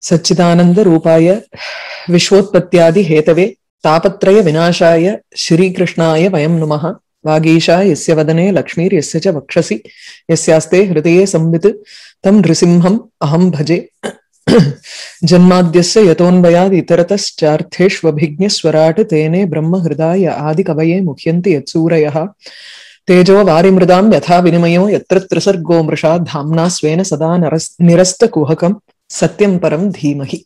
सच्चिदानन्दरूपाय विश्वोत्पत्त्यादिहेतवे तापत्रयविनाशाय श्रीकृष्णाय वयं नुमः वागीशा यस्य वदने लक्ष्मीर्यस्य च वक्षसि यस्यास्ते हृदये संवित् तं नृसिंहम् अहं भजे जन्माद्यस्य यतोऽन्वयाद् इतरतश्चार्थेष्वभिज्ञस्वराट् तेने ब्रह्महृदाय आदिकवये मुह्यन्ति यत्सूरयः तेजो वारिमृदां यथा विनिमयो यत्र त्रिसर्गो मृषा धाम्ना स्वेन सदा नरस् निरस्तकुहकम् सत्यं परं धीमहि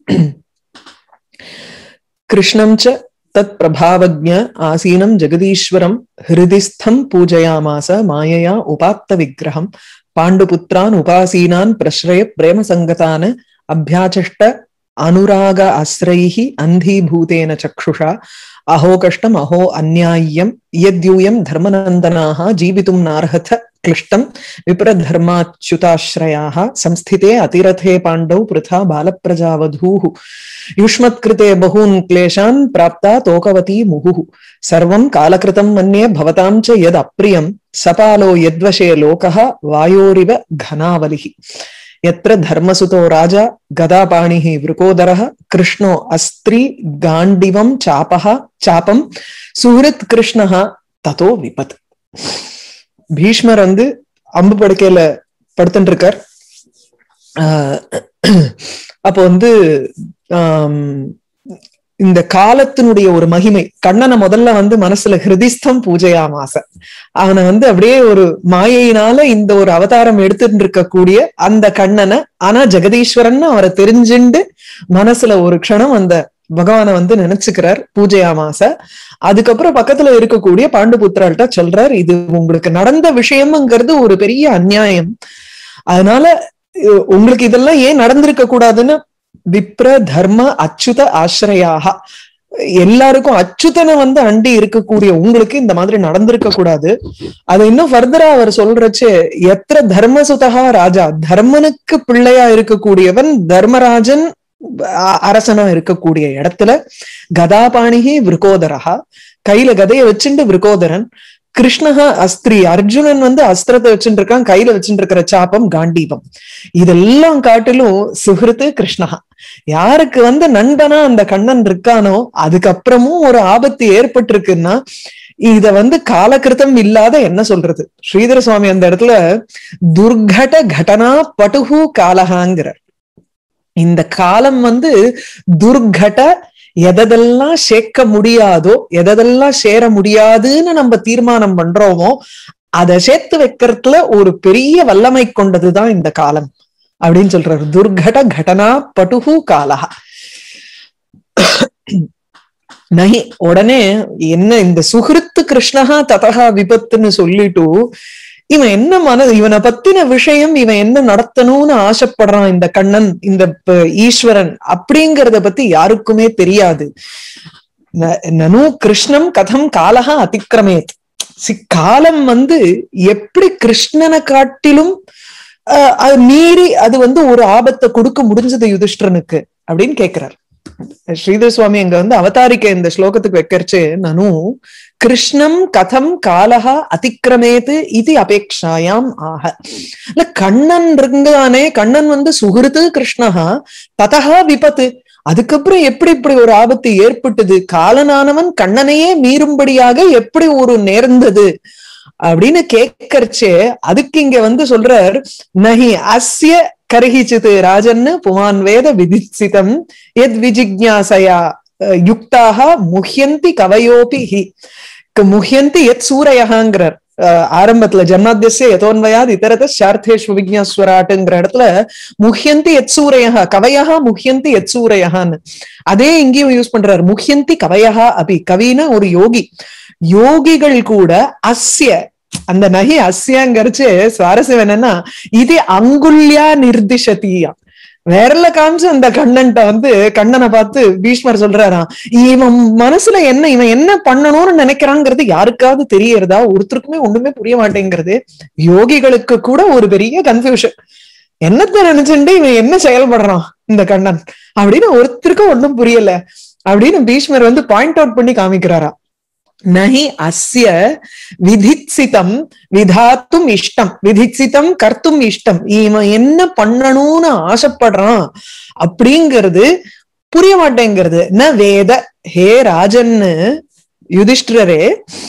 कृष्णं च तत्प्रभावज्ञ आसीनं जगदीश्वरं हृदि स्थं पूजयामास मायया उपात्तविग्रहं पाण्डुपुत्रान् उपासीनान् प्रश्रय प्रेमसङ्गतान् अभ्याचष्ट अनुराग आश्रैः अन्धीभूतेन चक्षुषा अहो कष्टम् अहो अन्याय्यम् यद्यूयं धर्मनन्दनाः जीवितुं नार्हथ क्लिष्टं विप्रधर्माच्युताश्रयाः संस्थिते अतिरथे पाण्डौ पृथा बालप्रजावधूः युष्मत्कृते बहून् क्लेशान् प्राप्ता तोकवती मुहुः सर्वं कालकृतं मन्ये भवतां च यदप्रियं सपालो यद्वशे लोकः वायोरिव घनावलिः यत्र धर्मसुतो राजा गदापाणिः वृकोदरः कृष्णो अस्त्री गाण्डिवं चापः चापं சுஹிருத் கிருஷ்ணஹா ததோ விபத் பீஷ்மர் வந்து அம்பு படுக்கையில படுத்துட்டு இருக்கார் அப்போ வந்து இந்த காலத்தினுடைய ஒரு மகிமை கண்ணனை முதல்ல வந்து மனசுல ஹிருதிஸ்தம் பூஜையாமாச அவனை வந்து அப்படியே ஒரு மாயையினால இந்த ஒரு அவதாரம் எடுத்துட்டு இருக்கக்கூடிய அந்த கண்ணனை ஆனா ஜெகதீஸ்வரன் அவரை தெரிஞ்சுண்டு மனசுல ஒரு க்ஷணம் அந்த பகவானை வந்து நினைச்சுக்கிறார் பூஜையாமாச அதுக்கப்புறம் பக்கத்துல இருக்கக்கூடிய பாண்டுபுத்திரால்கிட்ட சொல்றார் இது உங்களுக்கு நடந்த விஷயம்ங்கிறது ஒரு பெரிய அநியாயம் அதனால உங்களுக்கு இதெல்லாம் ஏன் நடந்திருக்க கூடாதுன்னு விப்ர தர்ம அச்சுத ஆசிரயாக எல்லாருக்கும் அச்சுதனை வந்து அண்டி இருக்கக்கூடிய உங்களுக்கு இந்த மாதிரி நடந்திருக்க கூடாது அதை இன்னும் ஃபர்தரா அவர் சொல்றச்சு எத்திர தர்மசுதகா ராஜா தர்மனுக்கு பிள்ளையா இருக்கக்கூடியவன் தர்மராஜன் அரசனா இருக்கக்கூடிய இடத்துல கதாபாணிகி விருகோதரகா கையில கதையை வச்சுட்டு விருகோதரன் கிருஷ்ணஹா அஸ்திரி அர்ஜுனன் வந்து அஸ்திரத்தை வச்சுட்டு இருக்கான் கையில வச்சுட்டு இருக்கிற சாப்பம் காண்டீபம் இதெல்லாம் காட்டிலும் சுகிருத்து கிருஷ்ணஹா யாருக்கு வந்து நண்பனா அந்த கண்ணன் இருக்கானோ அதுக்கப்புறமும் ஒரு ஆபத்து ஏற்பட்டிருக்குன்னா இத வந்து காலகிருத்தம் இல்லாத என்ன சொல்றது ஸ்ரீதர சுவாமி அந்த இடத்துல துர்கட கடனா பட்டுகு காலகாங்கிறார் இந்த காலம் வந்து துர்கட எதெல்லாம் சேர்க்க முடியாதோ எதெல்லாம் சேர முடியாதுன்னு நம்ம தீர்மானம் பண்றோமோ அதை சேர்த்து வைக்கிறதுல ஒரு பெரிய வல்லமை கொண்டதுதான் இந்த காலம் அப்படின்னு சொல்றாரு துர்கட கடனா பட்டுகு காலா நகி உடனே என்ன இந்த சுகிருத்து கிருஷ்ணகா ததகா விபத்துன்னு சொல்லிட்டு இவன் என்ன மன இவனை பத்தின விஷயம் இவன் என்ன நடத்தணும்னு ஆசைப்படுறான் இந்த கண்ணன் இந்த ஈஸ்வரன் அப்படிங்கறத பத்தி யாருக்குமே தெரியாது நனு கிருஷ்ணம் கதம் காலகா அதிக்கிரமேத் சி காலம் வந்து எப்படி கிருஷ்ணனை காட்டிலும் அது மீறி அது வந்து ஒரு ஆபத்தை கொடுக்க முடிஞ்சது யுதிஷ்டரனுக்கு அப்படின்னு கேக்குறாரு ஸ்ரீதர் சுவாமி அங்க வந்து அவதாரிக்க இந்த ஸ்லோகத்துக்கு வைக்கிறச்சு நனு கிருஷ்ணம் கதம் காலகா அதிக்கிரமேது இது அபேக்ஷாயாம் ஆக இல்ல கண்ணன் இருந்தானே கண்ணன் வந்து சுகிருத்து கிருஷ்ணஹா ததகா விபத்து அதுக்கப்புறம் எப்படி இப்படி ஒரு ஆபத்து ஏற்பட்டது காலனானவன் கண்ணனையே மீறும்படியாக எப்படி ஒரு நேர்ந்தது அப்படின்னு கேட்கறச்சே அதுக்கு இங்க வந்து சொல்றார் நகி அஸ்ய கருகிச்சித்து ராஜன்னு புமான் வேத விதிச்சிதம் எத் விஜிக்யாசையா யுக்தாக முஹ்யந்தி கவயோபி ஹி முஹ்யந்தி எத் சூரையகாங்கிறார் ஆரம்பத்துல ஜன்மாத்திய யதோன்வயாத் இதரத சார்த்தேஷு விஜ்ஞாஸ்வராட்டுங்கிற இடத்துல முஹ்யந்தி எத் சூரையா கவையா முஹ்யந்தி எத் சூரையான்னு அதே இங்கேயும் யூஸ் பண்றாரு முஹ்யந்தி கவையா அபி கவினா ஒரு யோகி யோகிகள் கூட அஸ்ய அந்த நகி அஸ்யாங்கிறச்சு சுவாரஸ்யம் என்னன்னா இது அங்குல்யா நிர்திஷதியா வேறல காமிச்சு அந்த கண்ணன்ட்ட வந்து கண்ணனை பார்த்து பீஷ்மர் சொல்றாராம் இவன் மனசுல என்ன இவன் என்ன பண்ணணும்னு நினைக்கிறாங்கிறது யாருக்காவது தெரியறதா ஒருத்தருக்குமே ஒண்ணுமே புரிய மாட்டேங்கிறது யோகிகளுக்கு கூட ஒரு பெரிய கன்ஃபியூஷன் என்னத்த நினைச்சுட்டு இவன் என்ன செயல்படுறான் இந்த கண்ணன் அப்படின்னு ஒருத்தருக்கும் ஒண்ணும் புரியல அப்படின்னு பீஷ்மர் வந்து பாயிண்ட் அவுட் பண்ணி காமிக்கிறாரா நஹி அஸ்ய விதித்சிதம் விதாத்தும் இஷ்டம் விதித்சிதம் கர்த்தும் இஷ்டம் இவன் என்ன பண்ணணும்னு ஆசைப்படுறான் அப்படிங்கிறது புரிய மாட்டேங்கிறது ந வேத ஹே ராஜன்னு யுதிஷ்டிரரே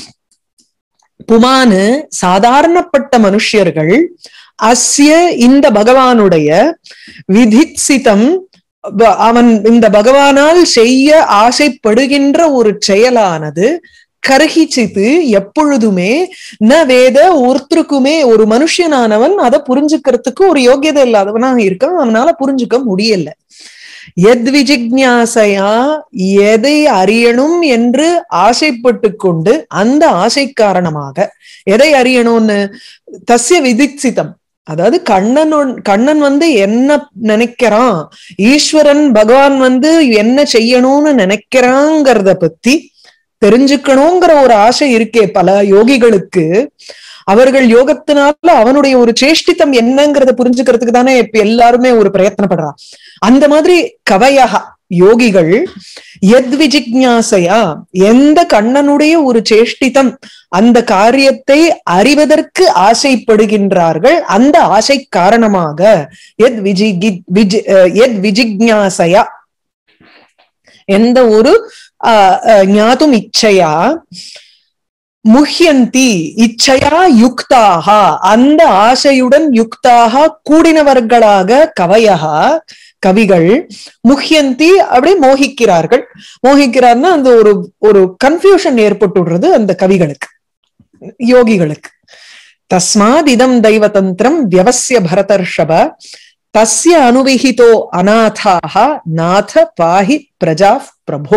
புமானு சாதாரணப்பட்ட மனுஷியர்கள் அஸ்ய இந்த பகவானுடைய விதித்சிதம் ப- அவன் இந்த பகவானால் செய்ய ஆசைப்படுகின்ற ஒரு செயலானது கருகிச்சித்து எப்பொழுதுமே ந வேத ஒருத்தருக்குமே ஒரு மனுஷனானவன் அதை புரிஞ்சுக்கிறதுக்கு ஒரு யோகியதை இல்லாதவனாக இருக்கான் அவனால புரிஞ்சுக்க முடியல எத் விஜிக்ஞாசையா எதை அறியணும் என்று ஆசைப்பட்டு கொண்டு அந்த ஆசை காரணமாக எதை அறியணும்னு தஸ்ய விதிச்சிதம் அதாவது கண்ணன் ஒன்- கண்ணன் வந்து என்ன நினைக்கிறான் ஈஸ்வரன் பகவான் வந்து என்ன செய்யணும்னு நினைக்கிறாங்கிறத பத்தி தெரிஞ்சுக்கணுங்கிற ஒரு ஆசை இருக்கே பல யோகிகளுக்கு அவர்கள் யோகத்தினால அவனுடைய ஒரு சேஷ்டித்தம் என்னங்கிறத புரிஞ்சுக்கிறதுக்கு தானே இப்ப எல்லாருமே ஒரு பிரயத்தனப்படுறான் அந்த மாதிரி கவையகா யோகிகள் எத் விஜிக்ஞாசையா எந்த கண்ணனுடைய ஒரு சேஷ்டிதம் அந்த காரியத்தை அறிவதற்கு ஆசைப்படுகின்றார்கள் அந்த ஆசை காரணமாக எத் விஜிகி விஜி அஹ் எத் விஜிக்ஞாசையா எந்த ஒரு ஆஹ் அஹ் ஞாதும் இச்சையா முஹ்யந்தி இச்சையா யுக்தாக அந்த ஆசையுடன் யுக்தாக கூடினவர்களாக கவையகா கவிகள் முஹ்யந்தி அப்படி மோகிக்கிறார்கள் மோகிக்கிறார்னா அந்த ஒரு ஒரு கன்ஃபியூஷன் ஏற்பட்டுடுறது அந்த கவிகளுக்கு யோகிகளுக்கு தஸ்மாத் இதம் தெய்வதந்திரம் வியவசிய பரதர்ஷப தஸ்ய அனுவிஹிதோ அநாதாக நாத பாஹி பிரஜா பிரபோ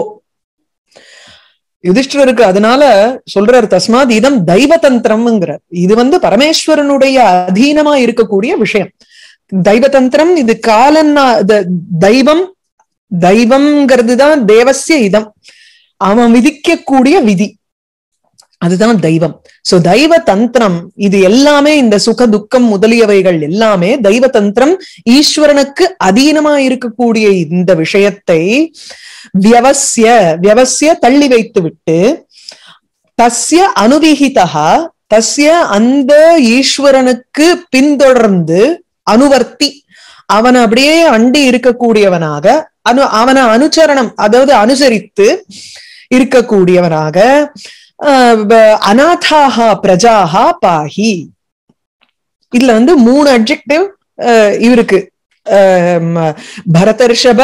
யுதிஷ்டருக்கு அதனால சொல்றார் தஸ்மாத் இதம் தெய்வதந்திரம்ங்கிறார் இது வந்து பரமேஸ்வரனுடைய அதீனமா இருக்கக்கூடிய விஷயம் தெய்வதந்திரம் இது காலன்னா த- தெய்வம் தெய்வம்ங்கிறது தான் தேவசிய இதம் அவன் விதிக்கக்கூடிய விதி அதுதான் தெய்வம் சோ தெய்வ தந்திரம் இது எல்லாமே இந்த சுக துக்கம் முதலியவைகள் எல்லாமே தெய்வ தந்திரம் ஈஸ்வரனுக்கு அதீனமா இருக்கக்கூடிய இந்த விஷயத்தை வியவசிய வியவசிய தள்ளி வைத்து விட்டு தஸ்ய அனுவிகிதா தஸ்ய அந்த ஈஸ்வரனுக்கு பின்தொடர்ந்து அனுவர்த்தி அவன் அப்படியே அண்டி இருக்கக்கூடியவனாக அனு அவனை அனுச்சரணம் அதாவது அனுசரித்து இருக்கக்கூடியவனாக ஆஹ் ப- அநாதாகா பிரஜாகா பாஹி இதுல வந்து மூணு அட்ஜெக்டிவ் இவருக்கு ஆஹ் ம- பரதர்ஷப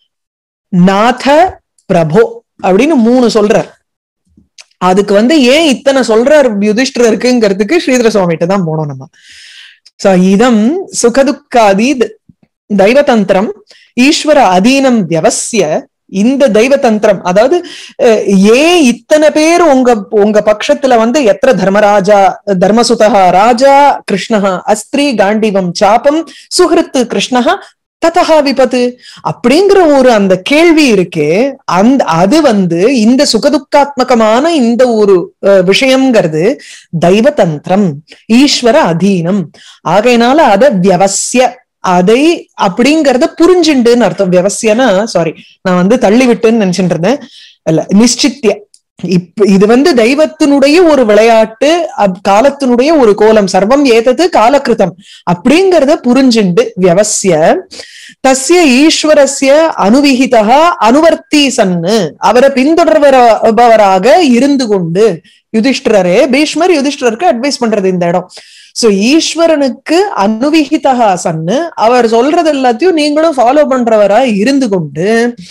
நாத பிரபோ அப்படின்னு மூணு சொல்றார் அதுக்கு வந்து ஏன் இத்தனை சொல்றார் யுதிஷ்டருக்குங்கிறதுக்கு ஸ்ரீதர சுவாமிகிட்ட தான் போனோம் நம்ம சோ இதம் சுகதுக்காதி த- தெய்வதந்திரம் ஈஸ்வர அதீனம் வியவசிய இந்த தெய்வதந்திரம் அதாவது அஹ், ஏன் இத்தனை பேர் உங்க உங்க பட்சத்துல வந்து எத்திர தர்மராஜா தர்மசுதா ராஜா கிருஷ்ணஹா அஸ்திரி காண்டிவம் சாபம் சுஹிருத்து கிருஷ்ணஹா ததஹா விபத்து அப்படிங்கிற ஒரு அந்த கேள்வி இருக்கே அந்த அது வந்து இந்த சுகதுக்காத்மகமான இந்த ஒரு அஹ், விஷயம்ங்கிறது தெய்வதந்திரம் ஈஸ்வர அதீனம் ஆகையினால அத வியவசிய அதை அப்படிங்கறத புரிஞ்சுண்டுன்னு அர்த்தம் வியவசியனா சாரி நான் வந்து தள்ளி விட்டுன்னு நினைச்சுட்டு இருந்தேன் இல்ல நிச்சித்திய இப்ப இது வந்து தெய்வத்தினுடைய ஒரு விளையாட்டு அப்- காலத்தினுடைய ஒரு கோலம் சர்வம் ஏதது காலகிருதம் அப்படிங்கறத புரிஞ்சுண்டு வியவசிய தஸ்ய ஈஸ்வரஸ்ய அனுவிகிதா அனுவர்த்தி சன்னு அவரை பின்தொடர்பவராக இருந்து கொண்டு யுதிஷ்டிரரே பீஷ்மர் யுதிஷ்டிரருக்கு அட்வைஸ் பண்றது இந்த இடம் சோ ஈஸ்வரனுக்கு அனுவிகிதா சன்னு அவர் சொல்றது எல்லாத்தையும் நீங்களும் ஃபாலோ பண்றவரா இருந்து கொண்டு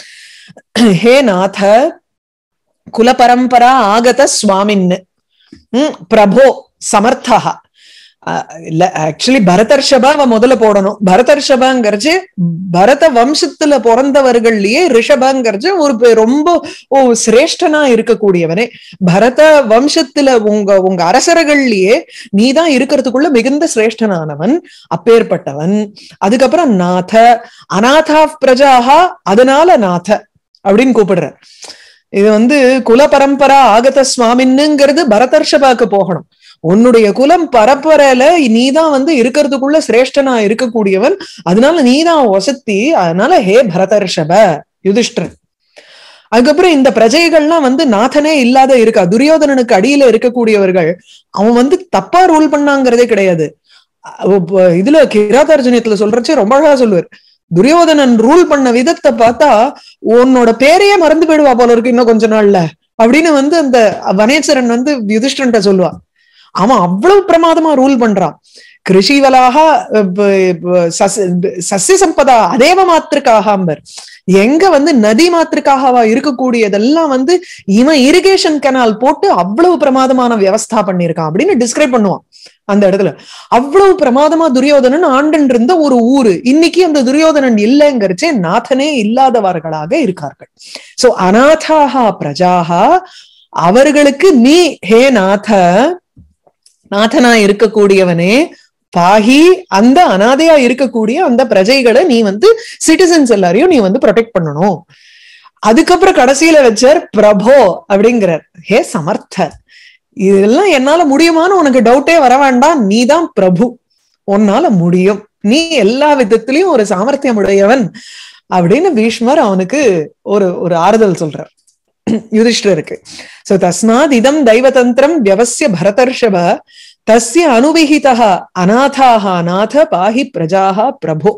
ஹே நாத குல பரம்பரா ஆகத சுவாமின்னு ம், பிரபோ சமர்த்தா அஹ் இல்ல ஆக்சுவலி பரதர்ஷபா அவன் முதல்ல போடணும் பரதர்ஷபாங்கிறச்சு பரத வம்சத்துல பிறந்தவர்கள்லயே ரிஷபாங்கிறச்சு ஒரு பெ- ரொம்ப ஓ சிரேஷ்டனா இருக்கக்கூடியவனே பரத வம்சத்துல உங்க உங்க அரசர்கள்லயே நீதான் இருக்கிறதுக்குள்ள மிகுந்த சிரேஷ்டனானவன் அப்பேற்பட்டவன் அதுக்கப்புறம் நாத அநாதா பிரஜாஹா அதனால நாத அப்படின்னு கூப்பிடுற இது வந்து குல பரம்பரா ஆகத சுவாமின்னுங்கிறது பரதர்ஷபாக்கு போகணும் உன்னுடைய குலம் பரம்பரையில நீதான் வந்து இருக்கிறதுக்குள்ள சிரேஷ்டனா இருக்கக்கூடியவன் அதனால நீதான் வசத்தி அதனால ஹே பரதர்ஷப யுதிஷ்டர் அதுக்கப்புறம் இந்த பிரஜைகள்லாம் வந்து நாதனே இல்லாத இருக்கா துரியோதனனுக்கு அடியில இருக்கக்கூடியவர்கள் அவன் வந்து தப்பா ரூல் பண்ணாங்கிறதே கிடையாது அஹ் இப்ப இதுல கிராதார்ஜுனியத்துல சொல்றச்சே ரொம்ப அழகா சொல்லுவார் துரியோதனன் ரூல் பண்ண விதத்தை பார்த்தா உன்னோட பேரையே மறந்து போயிடுவா போல இருக்கு இன்னும் கொஞ்ச நாள்ல அப்படின்னு வந்து அந்த வனேச்சரன் வந்து யுதிஷ்டன்ட்ட சொல்லுவா அவன் அவ்வளவு பிரமாதமா ரூல் பண்றான் கிருஷிவலாக சசிய சம்பதா அதேவ மாத்திருக்காக அம்பர் எங்க வந்து நதி மாத்திருக்காகவா இருக்கக்கூடியதெல்லாம் வந்து இவன் இரிகேஷன் கெனால் போட்டு அவ்வளவு பிரமாதமான வியவஸ்தா பண்ணியிருக்கான் அப்படின்னு டிஸ்கிரைப் பண்ணுவான் அந்த இடத்துல அவ்வளவு பிரமாதமா துரியோதனன் ஆண்டன் இருந்த ஒரு ஊரு இன்னைக்கு அந்த துரியோதனன் இல்லைங்கிறச்சே நாதனே இல்லாதவர்களாக இருக்கார்கள் சோ அநாதாக பிரஜாகா அவர்களுக்கு நீ ஹே நாத நாதனா இருக்கக்கூடியவனே பாகி அந்த அனாதையா இருக்கக்கூடிய அந்த பிரஜைகளை நீ வந்து சிட்டிசன்ஸ் எல்லாரையும் நீ வந்து ப்ரொடெக்ட் பண்ணணும் அதுக்கப்புறம் கடைசியில வச்சார் பிரபோ அப்படிங்கிறார் ஹே சமர்த்த இதெல்லாம் என்னால முடியுமான்னு உனக்கு டவுட்டே வர வேண்டாம் நீதான் பிரபு உன்னால முடியும் நீ எல்லா விதத்திலையும் ஒரு சாமர்த்தியம் உடையவன் அப்படின்னு பீஷ்மர் அவனுக்கு ஒரு ஒரு ஆறுதல் சொல்றார் யுதிஷ்டருக்கு சோ தஸ்மாத் இதம் தெய்வதந்திரம் வியவசிய பரதர்ஷப தஸ்ய அனுவிஹிதா அநாதாக நாத பாஹி பிரஜாக பிரபு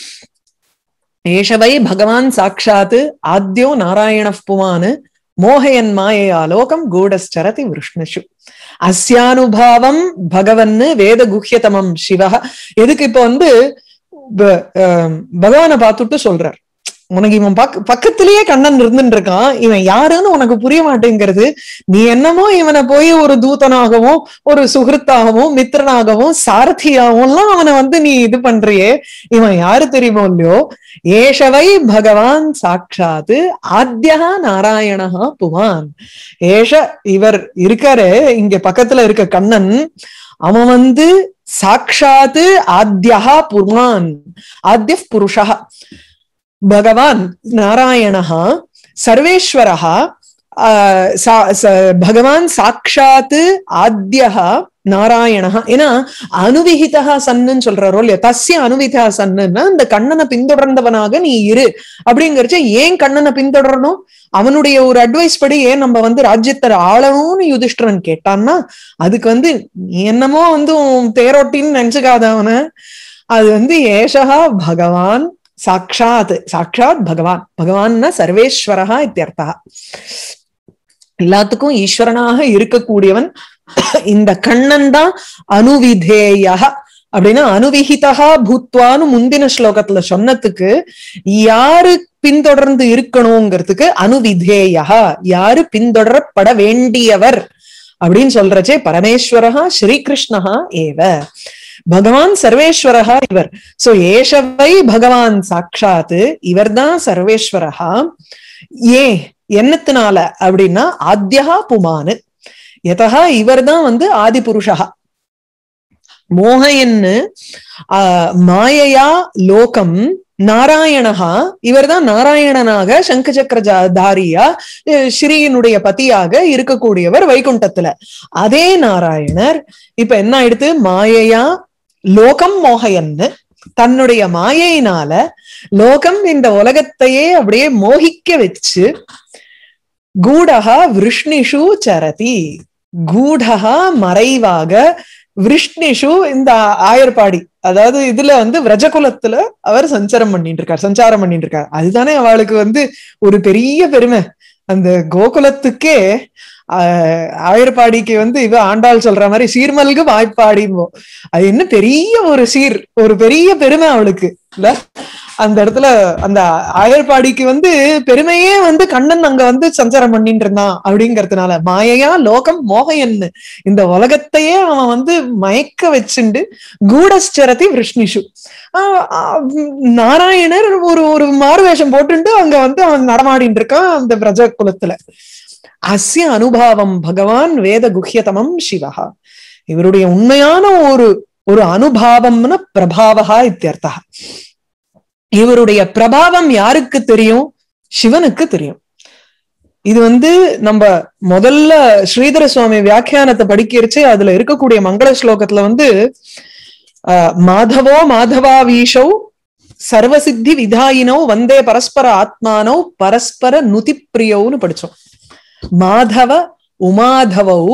ஏஷ வை பகவான் சாட்சாத் ஆத்யோ நாராயண புமான் மோகயன் மாயையா லோகம் கூடஸ்சரதி விஷ்ணுஷு அஸ்யானுபாவம் பகவன் வேத குஹ்யதமம் சிவ எதுக்கு இப்ப வந்து பகவானை பார்த்துட்டு சொல்றார் உனக்கு இவன் பக் பக்கத்திலேயே கண்ணன் இருந்துட்டு இருக்கான் இவன் யாருன்னு உனக்கு புரிய மாட்டேங்கிறது நீ என்னமோ இவனை போய் ஒரு தூதனாகவும் ஒரு சுகிருத்தாகவும் மித்திரனாகவும் சாரதியாகவும் எல்லாம் அவனை வந்து நீ இது பண்றியே இவன் யாரு தெரியுமோ இல்லையோ ஏஷவை பகவான் சாட்சாத்து ஆத்யா நாராயணஹா புவான் ஏஷ இவர் இருக்காரு இங்க பக்கத்துல இருக்க கண்ணன் அவன் வந்து சாட்சாத்து ஆத்யா புர்மான் ஆத்ய புருஷா பகவான் நாராயணஹா சர்வேஸ்வரஹா பகவான் சாட்சாத்து ஆத்யா நாராயணஹா ஏன்னா அனுவிஹிதா சன்னு சொல்றாரோ இல்லையா தஸ்ய அனுவிதா சன்னுன்னா இந்த கண்ணனை பின்தொடர்ந்தவனாக நீ இரு அப்படிங்கறச்ச ஏன் கண்ணனை பின்தொடரணும் அவனுடைய ஒரு அட்வைஸ் படி ஏன் நம்ம வந்து ராஜ்யத்தை ஆளணும்னு யுதிஷ்டரன் கேட்டான்னா அதுக்கு வந்து நீ என்னமோ வந்து உன் தேரோட்டின்னு நினைச்சுக்காத அவன அது வந்து ஏஷகா பகவான் சாட்சாத் சாட்சாத் பகவான் பகவான்னா சர்வேஸ்வரகா இத்தியர்த்தா எல்லாத்துக்கும் ஈஸ்வரனாக இருக்கக்கூடியவன் இந்த கண்ணன் தான் அனுவிதேய அப்படின்னா அனுவிஹிதா பூத்வான்னு முந்தின ஸ்லோகத்துல சொன்னதுக்கு யாரு பின்தொடர்ந்து இருக்கணுங்கிறதுக்கு அனுவிதேயா யாரு பின்தொடரப்பட வேண்டியவர் அப்படின்னு சொல்றச்சே பரமேஸ்வரகா ஸ்ரீகிருஷ்ணஹா ஏவ பகவான் சர்வேஸ்வரகா இவர் சோ ஏஷவை பகவான் சாட்சாத்து இவர் தான் சர்வேஸ்வரகா ஏன் என்னத்தினால அப்படின்னா ஆத்யா புமானு எதா இவர் தான் வந்து ஆதி புருஷா மோகையன்னு ஆஹ் மாயையா லோகம் நாராயணஹா இவர் தான் நாராயணனாக சங்க சக்கரதாரியா ஸ்ரீயினுடைய பதியாக இருக்கக்கூடியவர் வைகுண்டத்துல அதே நாராயணர் இப்ப என்ன ஆயிடுத்து மாயையா லோகம் மோகையன்னு தன்னுடைய மாயையினால லோகம் இந்த உலகத்தையே அப்படியே மோகிக்க வச்சு கூடகா விஷ்ணிஷு சரதி கூடகா மறைவாக விஷ்ணிஷு இந்த ஆயர்பாடி அதாவது இதுல வந்து விரஜகுலத்துல அவர் சஞ்சாரம் பண்ணிட்டு இருக்கார் சஞ்சாரம் பண்ணிட்டு இருக்கார் அதுதானே அவளுக்கு வந்து ஒரு பெரிய பெருமை அந்த கோகுலத்துக்கே ஆஹ் ஆயர்பாடிக்கு வந்து இவ ஆண்டாள் சொல்ற மாதிரி சீர்மல்கு வாய்ப்பாடிம்போ அது என்ன பெரிய ஒரு சீர் ஒரு பெரிய பெருமை அவளுக்கு இல்ல அந்த இடத்துல அந்த ஆயர்பாடிக்கு வந்து பெருமையே வந்து கண்ணன் அங்க வந்து சஞ்சாரம் பண்ணிட்டு இருந்தான் அப்படிங்கறதுனால மாயையா லோகம் மோகையன்னு இந்த உலகத்தையே அவன் வந்து மயக்க வச்சுண்டு கூடஸ்சரதி விஷ்ணிஷு நாராயணர் ஒரு ஒரு மாறுவேஷம் போட்டுட்டு அங்க வந்து அவன் நடமாடிட்டு இருக்கான் அந்த பிரஜ குலத்துல அஸ்ய அனுபாவம் பகவான் வேத குஹ்யதமம் சிவஹா இவருடைய உண்மையான ஒரு ஒரு அனுபாவம்னு பிரபாவகா இத்தியர்த்தா இவருடைய பிரபாவம் யாருக்கு தெரியும் சிவனுக்கு தெரியும் இது வந்து நம்ம முதல்ல ஸ்ரீதர சுவாமி வியாக்கியானத்தை படிக்கிறச்சு அதுல இருக்கக்கூடிய மங்கள ஸ்லோகத்துல வந்து மாதவோ மாதவா வீஷௌ சர்வசித்தி விதாயினோ வந்தே பரஸ்பர ஆத்மானோ பரஸ்பர நுதிப்பிரியவுன்னு படிச்சோம் மாதவ உமாதவவு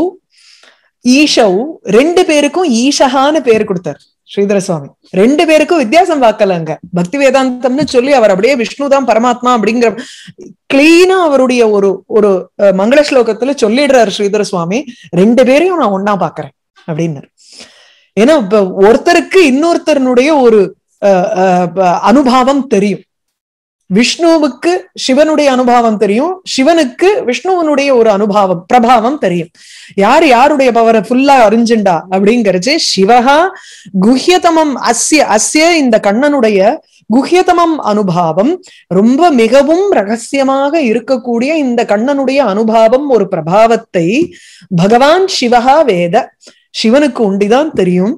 ஈஷவ் ரெண்டு பேருக்கும் ஈஷகான்னு பேர் கொடுத்தார் ஸ்ரீதர சுவாமி ரெண்டு பேருக்கும் வித்தியாசம் பார்க்கலங்க பக்தி வேதாந்தம்னு சொல்லி அவர் அப்படியே விஷ்ணு தான் பரமாத்மா அப்படிங்கிற கிளீனா அவருடைய ஒரு ஒரு அஹ், மங்கள ஸ்லோகத்துல சொல்லிடுறாரு ஸ்ரீதர சுவாமி ரெண்டு பேரையும் நான் ஒன்னா பாக்குறேன் அப்படின்னாரு ஏன்னா இப்ப ஒருத்தருக்கு இன்னொருத்தருனுடைய ஒரு அஹ், அஹ், ப- அனுபாவம் தெரியும் விஷ்ணுவுக்கு சிவனுடைய அனுபவம் தெரியும் சிவனுக்கு விஷ்ணுவனுடைய ஒரு அனுபவம் பிரபாவம் தெரியும் யார் யாருடைய பவரை ஃபுல்லா அறிஞ்சுண்டா அப்படிங்கறது சிவகா குஹ்யதமம் அஸ்ய அஸ்ய இந்த கண்ணனுடைய குஹ்யதமம் அனுபாவம் ரொம்ப மிகவும் ரகசியமாக இருக்கக்கூடிய இந்த கண்ணனுடைய அனுபாவம் ஒரு பிரபாவத்தை பகவான் சிவகா வேத சிவனுக்கு உண்டிதான் தெரியும்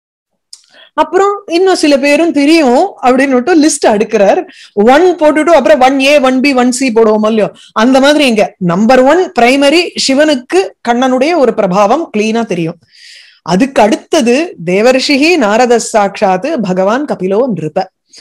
அப்புறம் இன்னும் சில பேரும் தெரியும் அப்படின்னு லிஸ்ட் அடுக்கிறார் ஒன் போட்டுட்டு அப்புறம் one A one B one C போடுவோம் இல்லையோ அந்த மாதிரி இங்க நம்பர் ஒன் பிரைமரி சிவனுக்கு கண்ணனுடைய ஒரு பிரபாவம் கிளீனா தெரியும் அதுக்கு அடுத்தது தேவர்ஷிகி நாரத சாட்சாத் பகவான் கபிலோ நிருப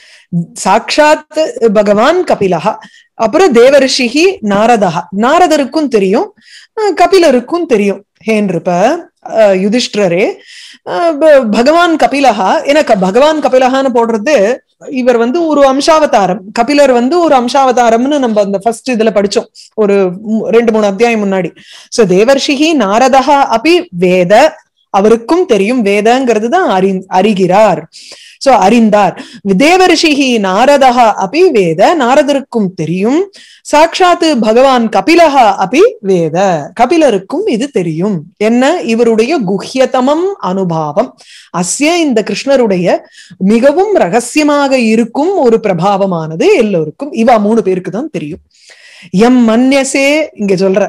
சாட்சாத் பகவான் கபிலஹா அப்புறம் தேவர்ஷிகி நாரதஹா நாரதருக்கும் தெரியும் அஹ் கபிலருக்கும் தெரியும் ஹே நிருப அஹ் யுதிஷ்டிரரே அஹ் ப- பகவான் கபிலஹா எனக்கு பகவான் கபிலஹான்னு போடுறது இவர் வந்து ஒரு அம்சாவதாரம் கபிலர் வந்து ஒரு அம்சாவதாரம்னு நம்ம அந்த ஃபர்ஸ்ட் இதுல படிச்சோம் ஒரு மு- ரெண்டு மூணு அத்தியாயம் முன்னாடி சோ தேவர்ஷிகி நாரதஹா அபி வேத அவருக்கும் தெரியும் வேதங்கிறது தான் அறி அறிகிறார் சோ அறிந்தார் தேவர்ஷிகி நாரதஹா அபி வேத நாரதருக்கும் தெரியும் சாட்சாத்து பகவான் கபிலஹா அபி வேத கபிலருக்கும் இது தெரியும் என்ன இவருடைய குஹ்யதமம் அனுபாவம் அஸ்ய இந்த கிருஷ்ணருடைய மிகவும் ரகசியமாக இருக்கும் ஒரு பிரபாவமானது எல்லோருக்கும் இவா மூணு பேருக்கு தான் தெரியும் எம் மன்யசே இங்க சொல்ற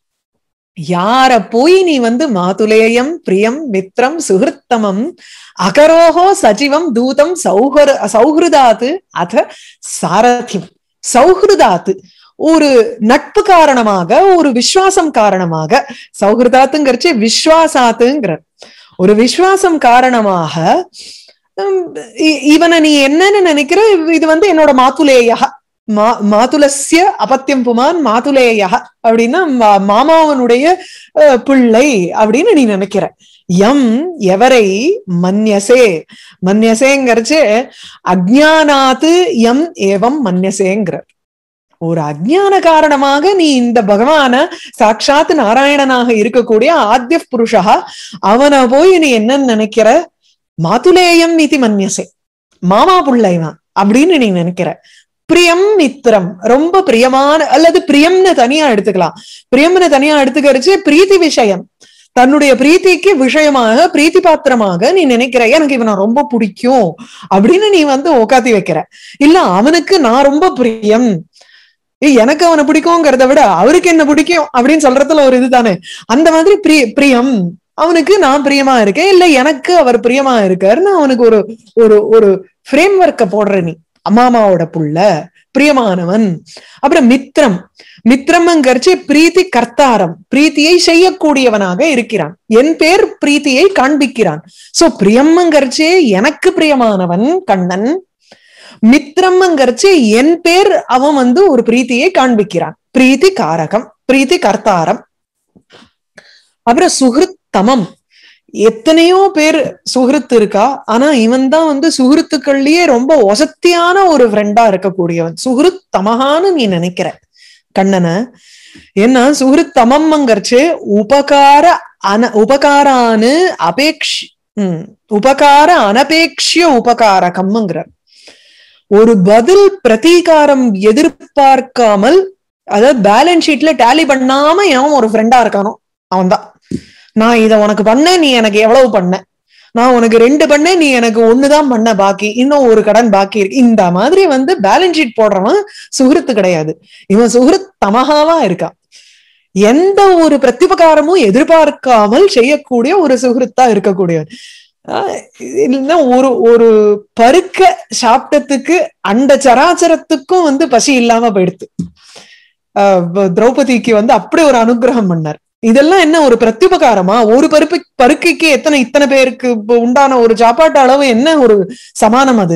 யார போய் நீ வந்து மாதுலேயம் பிரியம் மித்ரம் சுகிருத்தமம் அகரோகோ சஜிவம் தூதம் சௌஹர சௌஹிருதாத்து அத சாரதியம் சௌஹிருதாத்து ஒரு நட்பு காரணமாக ஒரு விசுவாசம் காரணமாக சௌஹிருதாத்துங்கிறச்சு விஸ்வாசாத்துங்கிற ஒரு விசுவாசம் காரணமாக உம், இ- இவனை நீ என்னன்னு நினைக்கிற இது வந்து என்னோட மாத்துலேயா மா மாதுலஸ்ய அபத்தியம் புமான் மாதுலேயா அப்படின்னா மா- மாமாவனுடைய அஹ், பிள்ளை அப்படின்னு நீ நினைக்கிற எம் எவரை மன்யசே மன்யசேங்கிறச்சு அஜ்ஞானாத்து எம் ஏவம் மன்யசேங்கிற ஒரு அஜ்ஞான காரணமாக நீ இந்த பகவான சாட்சாத் நாராயணனாக இருக்கக்கூடிய ஆத்ய புருஷா அவனை போய் நீ என்னன்னு நினைக்கிற மாதுலேயம் இது மன்யசே மாமா புள்ளைவன் அப்படின்னு நீ நினைக்கிற பிரியம் மித்திரம் ரொம்ப பிரியமான அல்லது பிரியம்னு தனியா எடுத்துக்கலாம் பிரியம்னு தனியா எடுத்துக்கரிச்சு பிரீத்தி விஷயம் தன்னுடைய பிரீத்திக்கு விஷயமாக பிரீத்தி பாத்திரமாக நீ நினைக்கிற எனக்கு இவனை ரொம்ப பிடிக்கும் அப்படின்னு நீ வந்து உக்காத்தி வைக்கிற இல்ல அவனுக்கு நான் ரொம்ப பிரியம் ஏய், எனக்கு அவனை பிடிக்குங்கிறத விட அவருக்கு என்ன பிடிக்கும் அப்படின்னு சொல்றதுல ஒரு இதுதானே அந்த மாதிரி பிரிய பிரியம் அவனுக்கு நான் பிரியமா இருக்கேன் இல்ல எனக்கு அவர் பிரியமா இருக்காருன்னு அவனுக்கு ஒரு ஒரு ஒரு ஃப்ரேம் ஒர்க்க போடுற நீ அம்மாமாவோட புள்ள பிரியமானவன் அப்புறம் மித்திரம் மித்திரம்ங்கிறச்சு பிரீத்தி கர்த்தாரம் பிரீத்தியை செய்யக்கூடியவனாக இருக்கிறான் என் பேர் பிரீத்தியை காண்பிக்கிறான் சோ பிரியம்ங்கிறச்சே எனக்கு பிரியமானவன் கண்ணன் மித்திரம்ங்கிறச்சு என் பேர் அவன் வந்து ஒரு பிரீத்தியை காண்பிக்கிறான் பிரீத்தி காரகம் பிரீத்தி கர்த்தாரம் அப்புறம் சுகிருத்தமம் எத்தனையோ பேர் சுகிருத்து இருக்கா ஆனா இவன் தான் வந்து சுகிருத்துக்கள்லயே ரொம்ப ஒசத்தியான ஒரு ஃப்ரெண்டா இருக்கக்கூடியவன் சுகிருத்தமகான்னு நீ நினைக்கிற கண்ணனை ஏன்னா சுகிருத்தமம்ங்கிறச்சு உபகார அன உபகாரானு அபேக்ஷ் உம் உபகார அனபேக்ஷிய உபகாரகம்ங்கிறார் ஒரு பதில் பிரதீகாரம் எதிர்பார்க்காமல் அதாவது பேலன்ஸ் ஷீட்ல டேலி பண்ணாம எவன் ஒரு ஃப்ரெண்டா இருக்கானோ அவன்தான் நான் இத உனக்கு பண்ணேன் நீ எனக்கு எவ்வளவு பண்ண நான் உனக்கு ரெண்டு பண்ணேன் நீ எனக்கு ஒண்ணுதான் பண்ண பாக்கி இன்னும் ஒரு கடன் பாக்கி இருக்கு இந்த மாதிரி வந்து பேலன்ஸ் ஷீட் போடுறவன் சுகிருத்து கிடையாது இவன் சுகிருத் தமகாவா இருக்கான் எந்த ஒரு பிரத்யுபகாரமும் எதிர்பார்க்காமல் செய்யக்கூடிய ஒரு சுகிருத்தா இருக்கக்கூடியவன் ஆஹ் இல்லைன்னா ஒரு ஒரு பருக்க சாப்பிட்டதுக்கு அந்த சராச்சரத்துக்கும் வந்து பசி இல்லாம போயிடுது ஆஹ் ப- திரௌபதிக்கு வந்து அப்படி ஒரு அனுகிரகம் பண்ணார் இதெல்லாம் என்ன ஒரு பிரத்யுபகாரமா ஒரு பருப்பு பருக்கைக்கு எத்தனை இத்தனை பேருக்கு இப்ப உண்டான ஒரு சாப்பாட்டு அளவு என்ன ஒரு சமானம் அது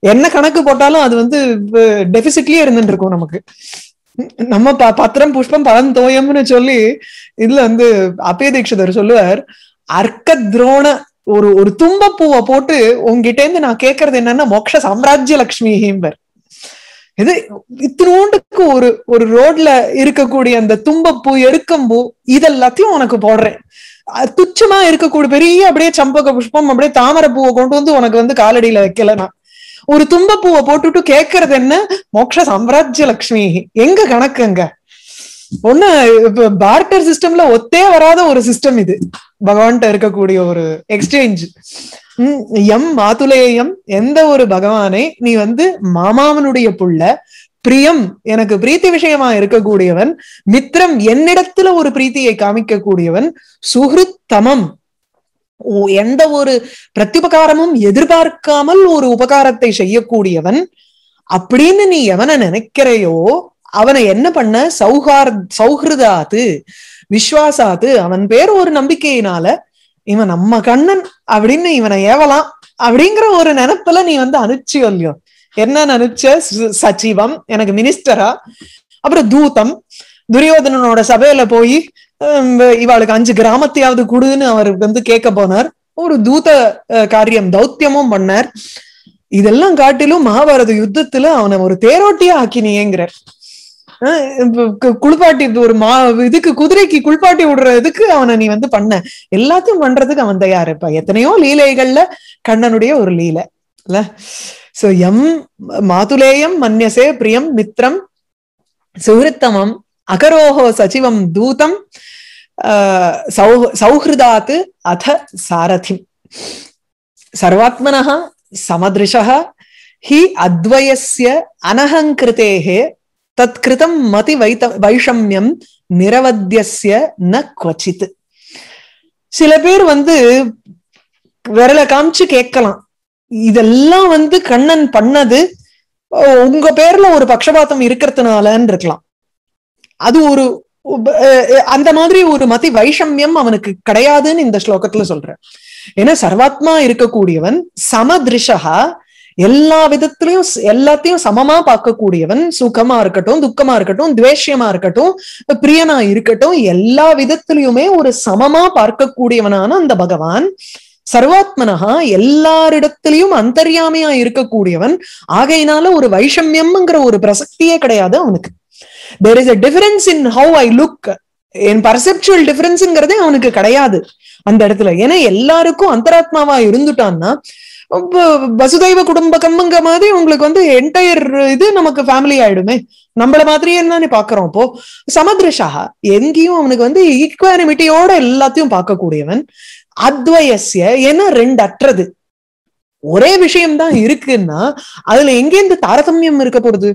என்ன கணக்கு போட்டாலும் அது வந்து டெபிசிட்லயே இருந்துட்டு இருக்கும் நமக்கு நம்ம ப- பத்திரம் புஷ்பம் பழம் தோயம்னு சொல்லி இதுல வந்து அப்பய தீட்சிதர் சொல்லுவார் அர்க்க துரோண ஒரு ஒரு தும்பப்பூவை போட்டு உங்ககிட்ட இருந்து நான் கேட்கறது என்னன்னா மோட்ச சாம்ராஜ்ய லட்சுமி ஹீம்பர் இது இத்தினோண்டுக்கு ஒரு ஒரு ரோட்ல இருக்கக்கூடிய அந்த தும்பப்பூ எருக்கம்பூ இதெல்லாத்தையும் உனக்கு போடுறேன் அஹ் துச்சமா இருக்கக்கூடிய பெரிய அப்படியே சம்பக புஷ்பம் அப்படியே தாமரை பூவை கொண்டு வந்து உனக்கு வந்து காலடியில வைக்கல நான் ஒரு தும்பப்பூவை போட்டுட்டு கேட்கறது என்ன மோட்ச சாம்ராஜ்ய லட்சுமி எங்க கணக்குங்க ஒண்ணு இப்ப பார்ட்டர் சிஸ்டம்ல ஒத்தே வராத ஒரு சிஸ்டம் இது பகவான்கிட்ட இருக்கக்கூடிய ஒரு எக்ஸ்சேஞ்ச் எம் மாதுலேயம் எந்த ஒரு பகவானை நீ வந்து மாமாவனுடைய புள்ள பிரியம் எனக்கு பிரீத்தி விஷயமா இருக்கக்கூடியவன் மித்திரம் என்னிடத்துல ஒரு பிரீத்தியை காமிக்க கூடியவன் சுஹிருத்தமம் ஓ- எந்த ஒரு பிரத்யுபகாரமும் எதிர்பார்க்காமல் ஒரு உபகாரத்தை செய்யக்கூடியவன் அப்படின்னு நீ எவனை நினைக்கிறையோ அவனை என்ன பண்ண சௌஹார் சௌஹிருதாத்து விஸ்வாசாத்து அவன் பேர் ஒரு நம்பிக்கையினால இவன் நம்ம கண்ணன் அப்படின்னு இவனை ஏவலாம் அப்படிங்கிற ஒரு நினைப்புல நீ வந்து அனுப்பிச்சியோ இல்லையோ என்ன நினைச்ச ச- சச்சிவம் எனக்கு மினிஸ்டரா அப்புறம் தூதம் துரியோதனனோட சபையில போய் இவாளுக்கு அஞ்சு கிராமத்தையாவது கொடுன்னு அவர் வந்து கேட்க போனார் ஒரு தூத அஹ், காரியம் தௌத்தியமும் பண்ணார் இதெல்லாம் காட்டிலும் மகாபாரத யுத்தத்துல அவனை ஒரு தேரோட்டியா ஆக்கினியேங்கிறார் அஹ் இப்ப கு- குளிப்பாட்டி ஒரு மா இதுக்கு குதிரைக்கு குளிப்பாட்டி விடுற இதுக்கு அவனை நீ வந்து பண்ண எல்லாத்தையும் பண்றதுக்கு அவன் தயார் இப்ப எத்தனையோ லீலைகள்ல கண்ணனுடைய ஒரு லீலை இல்ல சோ எம் மாதுலேயம் மன்யசே பிரியம் மித்ரம் சுஹிருத்தமம் அகரோஹோ சச்சிவம் தூதம் ஆஹ் சௌ- சௌஹிருதாத் அத சாரதி சர்வாத்மனः समदृशः हि अद्वयस्य अनहङ्कृतेः तत्कृतं मति வைத்த வைஷமியம் நிரவத்தியஸ்ய ந क्वचित् சில பேர் வந்து விரல காமிச்சு கேட்கலாம் இதெல்லாம் வந்து கண்ணன் பண்ணது ஓ, உங்க பேர்ல ஒரு பக்ஷபாதம் இருக்கிறதுனாலன்னு இருக்கலாம் அது ஒரு உப- அஹ் அஹ் அந்த மாதிரி ஒரு மதி வைஷமியம் அவனுக்கு கிடையாதுன்னு இந்த ஸ்லோகத்துல சொல்றேன் ஏன்னா சர்வாத்மா இருக்கக்கூடியவன் சமதிருஷா எல்லா விதத்திலையும் ஸ்- எல்லாத்தையும் சமமா பார்க்கக்கூடியவன் சுகமா இருக்கட்டும் துக்கமா இருக்கட்டும் துவேஷ்யமா இருக்கட்டும் பிரியனா இருக்கட்டும் எல்லா விதத்திலையுமே ஒரு சமமா பார்க்கக்கூடியவனான அந்த பகவான் சர்வாத்மனஹா எல்லாரிடத்திலையும் அந்தர்யாமையா இருக்கக்கூடியவன் ஆகையினால ஒரு வைஷமியம்ங்கிற ஒரு பிரசக்தியே கிடையாது அவனுக்கு there is a difference in how I look an perceptual டிஃபரன்ஸ்ங்கிறதே அவனுக்கு கிடையாது அந்த இடத்துல ஏன்னா எல்லாருக்கும் அந்தராத்மாவா இருந்துட்டான்னா வ- வசுதைவ குடும்பகம்ங்க மாதிரி உங்களுக்கு வந்து என்டையர் இது நமக்கு ஃபேமிலி ஆயிடுமே நம்மள மாதிரியே தானே பாக்குறோம் இப்போ சமத்ரிஷா எங்கேயும் அவனுக்கு வந்து ஈக்குவானிமிட்டியோட எல்லாத்தையும் பார்க்கக்கூடியவன் அத்வயசிய ஏன்னா ரெண்டு அற்றது ஒரே விஷயம்தான் இருக்குன்னா அதுல எங்கேருந்து தாரதமியம் இருக்க போறது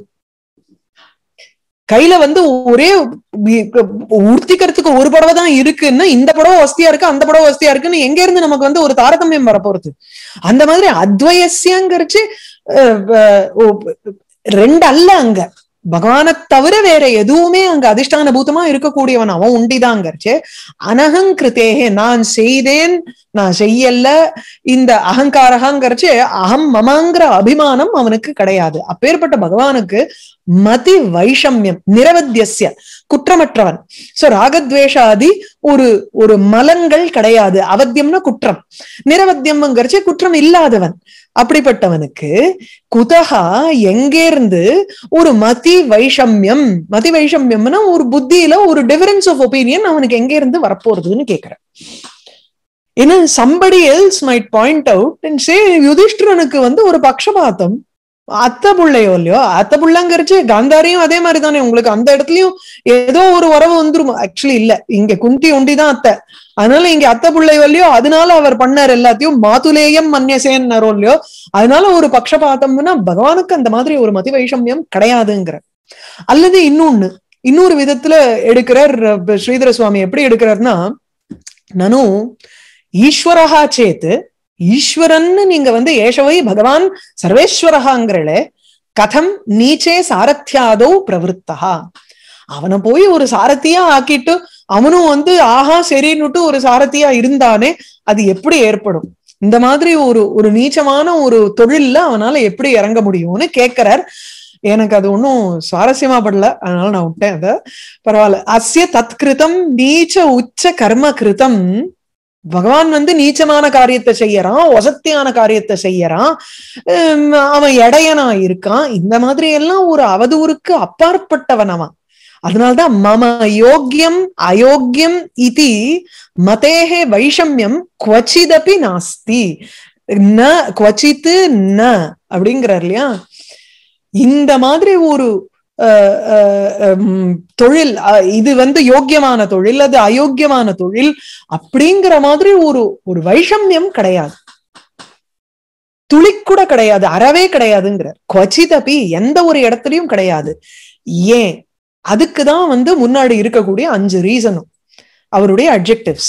கையில வந்து ஒரே உடுத்திக்கிறதுக்கு ஒரு புடவை தான் இருக்குன்னா இந்த புடவை வசதியா இருக்கு அந்த புடவை வசதியா இருக்குன்னு எங்க இருந்து நமக்கு வந்து ஒரு தாரதமியம் வரப்போறது அந்த மாதிரி அத்வயசியங்கிறச்சு அஹ், அஹ், ஓ, ரெண்டு அல்ல அங்க பகவானை தவிர வேற எதுவுமே அங்க அதிஷ்டான பூதமா இருக்கக்கூடியவன் அவன் உண்டிதாங்கிறச்சு அனகங்கிருத்தேகே நான் செய்தேன் நான் செய்யல இந்த அகங்காரகாங்கிறச்சு அகம் மமங்கிற அபிமானம் அவனுக்கு கிடையாது அப்பேற்பட்ட பகவானுக்கு மதி வைஷமியம் நிரவத்தியஸ்ய குற்றமற்றவன் சோ ராகத்வேஷாதி ஒரு ஒரு மலங்கள் கிடையாது அவத்தியம்னா குற்றம் நிரவத்தியம்ங்கிறச்சு குற்றம் இல்லாதவன் அப்படிப்பட்டவனுக்கு குதகா எங்கேருந்து ஒரு மதி வைஷமியம் மதி வைஷமியம்னா ஒரு புத்தியில ஒரு டிஃபரன்ஸ் ஆஃப் ஒப்பீனியன் அவனுக்கு எங்க இருந்து வரப்போறதுன்னு கேக்குறேன் ஏன்னா somebody else might point out and say யுதிஷ்டிரனுக்கு வந்து ஒரு பக்ஷபாதம் அத்தை புள்ளையோ இல்லையோ அத்தை புள்ளங்கிறச்சு காந்தாரியும் அதே மாதிரி தானே உங்களுக்கு அந்த இடத்துலயும் ஏதோ ஒரு உறவு வந்துரும் ஆக்சுவலி இல்ல இங்க குந்தி ஒண்டிதான் அத்தை அதனால இங்க அத்தை பிள்ளை இல்லையோ அதனால அவர் பண்ணார் எல்லாத்தையும் மாதுலேயம் மன்யசேன்னரோ இல்லையோ அதனால ஒரு பக்ஷபாதம்னா பகவானுக்கு அந்த மாதிரி ஒரு மதி வைஷமியம் கிடையாதுங்கிற அல்லது இன்னொன்னு இன்னொரு விதத்துல எடுக்கிறார் அஹ், ஸ்ரீதர சுவாமி எப்படி எடுக்கிறார்னா நனு ஈஸ்வரஹா சேத்து ஈஸ்வரன்னு நீங்க வந்து ஏஷவை பகவான் சர்வேஸ்வரஹாங்கிறளே கதம் நீச்சே சாரத்தியாதோ பிரவருத்தா அவனை போய் ஒரு சாரத்தியா ஆக்கிட்டு அவனும் வந்து ஆஹா சரின்னுட்டு ஒரு சாரத்தியா இருந்தானே அது எப்படி ஏற்படும் இந்த மாதிரி ஒரு ஒரு நீச்சமான ஒரு தொழில்ல அவனால எப்படி இறங்க முடியும்னு கேட்கிறார் எனக்கு அது ஒன்றும் சுவாரஸ்யமா படல அதனால நான் விட்டேன் அதை பரவாயில்ல அஸ்ய தத்கிருதம் நீச்ச உச்ச கர்ம கிருதம் பகவான் வந்து நீச்சமான காரியத்தை செய்யறான் ஒசத்தியான காரியத்தை செய்யறான் ஹம், அவன் இடையனா இருக்கான் இந்த மாதிரி எல்லாம் ஒரு அவதூறுக்கு அப்பாற்பட்டவன் அவன் அதனால்தான் மம யோக்கியம் அயோக்கியம் இதி மதேஹே வைஷமியம் குவச்சிதபி நாஸ்தி ந குவச்சித்து ந அப்படிங்கிறார் இல்லையா இந்த மாதிரி ஒரு அஹ், அஹ், ஹம், தொழில் அஹ், இது வந்து யோக்கியமான தொழில் அது அயோக்கியமான தொழில் அப்படிங்கிற மாதிரி ஒரு ஒரு வைஷமியம் கிடையாது துளிக்கூட கிடையாது அறவே கிடையாதுங்கிறார் கொச்சிதபி எந்த ஒரு இடத்துலயும் கிடையாது ஏன் அதுக்குதான் வந்து முன்னாடி இருக்கக்கூடிய அஞ்சு ரீசனும் அவருடைய அப்ஜெக்டிவ்ஸ்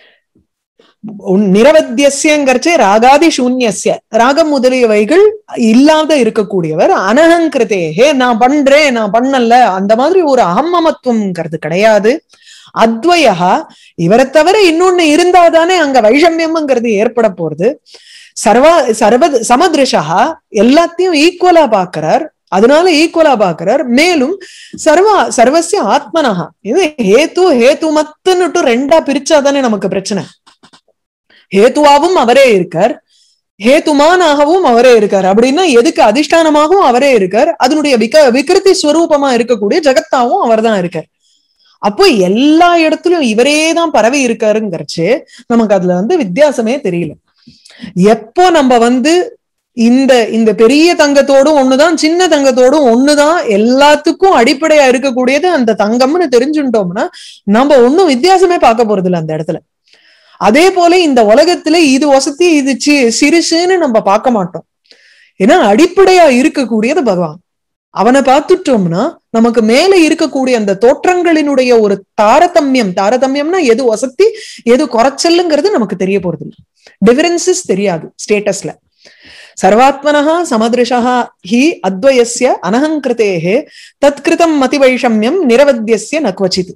நிரவத்தியசியங்கிறச்சே ராகாதி சூன்யசிய ராகம் முதலியவைகள் இல்லாத இருக்கக்கூடியவர் அனகங்கிருத்தேகே நான் பண்றேன் நான் பண்ணல அந்த மாதிரி ஒரு அகம்மமத்துவம்ங்கிறது கிடையாது அத்வயா இவரை தவிர இன்னொன்னு இருந்தாதானே அங்க வைஷமியம்ங்கிறது ஏற்பட போறது சர்வ சர்வ சமதிருஷா எல்லாத்தையும் ஈக்குவலா பாக்குறார் அதனால ஈக்குவலா பாக்குறார் மேலும் சர்வ சர்வசிய ஆத்மனஹா இது ஹேத்து ஹேத்து மத்துன்னுட்டு ரெண்டா பிரிச்சாதானே நமக்கு பிரச்சனை ஹேத்துவாவும் அவரே இருக்கார் ஹேத்துமானாகவும் அவரே இருக்கார் அப்படின்னா எதுக்கு அதிஷ்டானமாகவும் அவரே இருக்கார் அதனுடைய விக விகிருதி ஸ்வரூபமா இருக்கக்கூடிய ஜெகத்தாவும் அவர்தான் இருக்கார் அப்போ எல்லா இடத்துலயும் இவரே தான் பரவி இருக்காருங்கிறச்சு நமக்கு அதுல வந்து வித்தியாசமே தெரியல எப்போ நம்ம வந்து இந்த இந்த பெரிய தங்கத்தோடும் ஒண்ணுதான் சின்ன தங்கத்தோடும் ஒண்ணுதான் எல்லாத்துக்கும் அடிப்படையா இருக்கக்கூடியது அந்த தங்கம்னு தெரிஞ்சுட்டோம்னா நம்ம ஒண்ணும் வித்தியாசமே பார்க்க போறது இல்ல அந்த இடத்துல அதே போல இந்த உலகத்துல இது வசதி இது சி சிறுசுன்னு நம்ம பார்க்க மாட்டோம் ஏன்னா அடிப்படையா இருக்கக்கூடியது பகவான் அவனை பார்த்துட்டோம்னா நமக்கு மேல இருக்கக்கூடிய அந்த தோற்றங்களினுடைய ஒரு தாரதமியம் தாரதமியம்னா எது வசதி எது குறைச்சல்ங்கிறது நமக்கு தெரிய போறது இல்லை டிஃபரன்சஸ் தெரியாது ஸ்டேட்டஸ்ல சர்வாத்மனः சமதிருஷः हि அத்வயஸ்ய அனகங்கிருத்தேः தத்கிருதம் மதிவைஷமியம் நிரவத்தியஸ்ய ந क्वचित्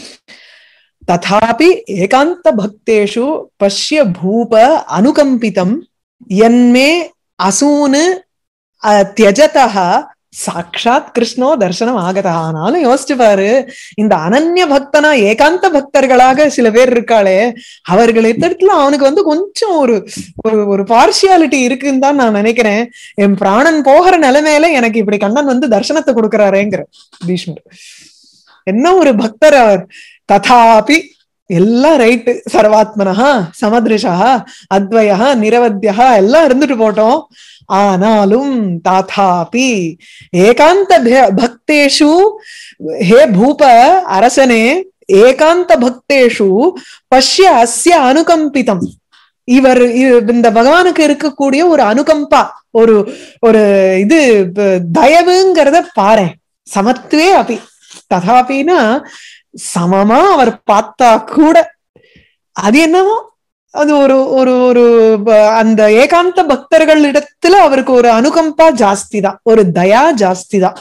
तथापि एकान्तभक्तेषु पश्य भूप अनुकम्पितं यन्मे असून् अ, त्यजतः சாட்சாத் கிருஷ்ணோ தர்சனம் ஆகதானாலும் யோசிச்சு பாரு இந்த அனன்ய பக்தனா ஏகாந்த பக்தர்களாக சில பேர் இருக்காளே அவர்கள் இடத்துல அவனுக்கு வந்து கொஞ்சம் ஒரு ஒரு ஒரு பார்ஷியாலிட்டி இருக்குன்னு தான் நான் நினைக்கிறேன் என் பிராணன் போகிற நிலைமையில எனக்கு இப்படி கண்ணன் வந்து தர்சனத்தை கொடுக்கறாரேங்கிற பீஷ்மர் என்ன ஒரு பக்தர் அவர் ததாபி எல்லாம் ரைட்டு சர்வாத்மனஹா சமதிருஷா அத்வயா நிரவத்தியா எல்லாம் இருந்துட்டு போட்டோம் ஆனாலும் தாதாபி ஏகாந்த பே- பக்தேஷு ஹே பூப அரசனே ஏகாந்த பக்தேஷு பஷ்ய அஸ்ய அனுகம்பிதம் இவர் இ- இந்த பகவானுக்கு இருக்கக்கூடிய ஒரு அனுகம்பா ஒரு ஒரு இது ப- தயவுங்கிறத பாரு சமத்துவே அபி ததாபின்னா சமமா அவர் பார்த்தா கூட அது என்னவோ அது ஒரு ஒரு ஒரு ப- அந்த ஏகாந்த பக்தர்கள் இடத்துல அவருக்கு ஒரு அனுகம்பா ஜாஸ்தி தான் ஒரு தயா ஜாஸ்தி தான்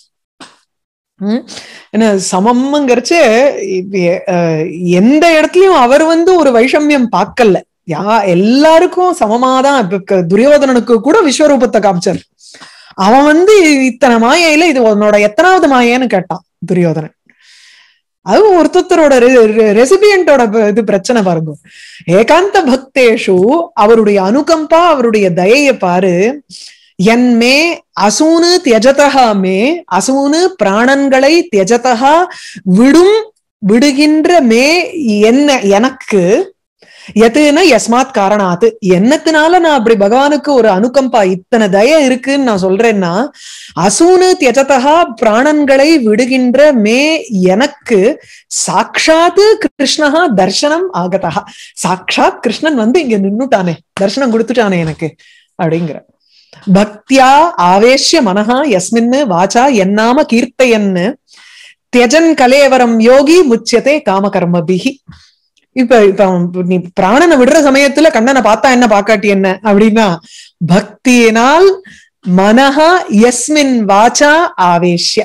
உம் என்ன சமம்ங்கிறச்சு இப்ப, அஹ், எந்த இடத்துலயும் அவர் வந்து ஒரு வைஷமியம் பார்க்கல யா எல்லாருக்கும் சமமாதான் இப்ப க- துரியோதனனுக்கு கூட விஸ்வரூபத்தை காமிச்சார் அவன் வந்து இத்தனை மாயையில இது உன்னோட எத்தனாவது மாயன்னு கேட்டான் துரியோதனன் அது ஒருத்தரோட ரெசிபியன்டோட இது பிரச்சனை பாருங்க ஏகாந்த பக்தேஷு அவருடைய அனுகம்பா அவருடைய தயைய பாரு என்மே அசூனு தியஜதா மே அசூனு பிராணன்களை தியஜதா விடும் விடுகின்ற மே என்ன எனக்கு எதுனா யஸ்மாத் காரணாத்து என்னத்தினால நான் அப்படி பகவானுக்கு ஒரு அனுகம்பா இத்தனை தய இருக்குன்னு நான் சொல்றேன்னா அசூனு தியஜதா பிராணன்களை விடுகின்ற மே எனக்கு சாட்சாத்து கிருஷ்ணஹா தர்சனம் ஆகதா சாட்சாத் கிருஷ்ணன் வந்து இங்க நின்னுட்டானே தர்சனம் கொடுத்துட்டானே எனக்கு அப்படிங்கிற பக்தியா ஆவேஷ்ய மனஹா யஸ்மின்னு வாச்சா என்னாம கீர்த்தையன்னு தியஜன் கலேவரம் யோகி முச்சியதே காமகர்மபிகி இப்ப இப்ப அவன் நீ பிராணனை விடுற சமயத்துல கண்ணனை பார்த்தா என்ன பாக்காட்டி என்ன அப்படின்னா பக்தியினால் மனஹா யஸ்மின் வாச்சா ஆவேஷ்ய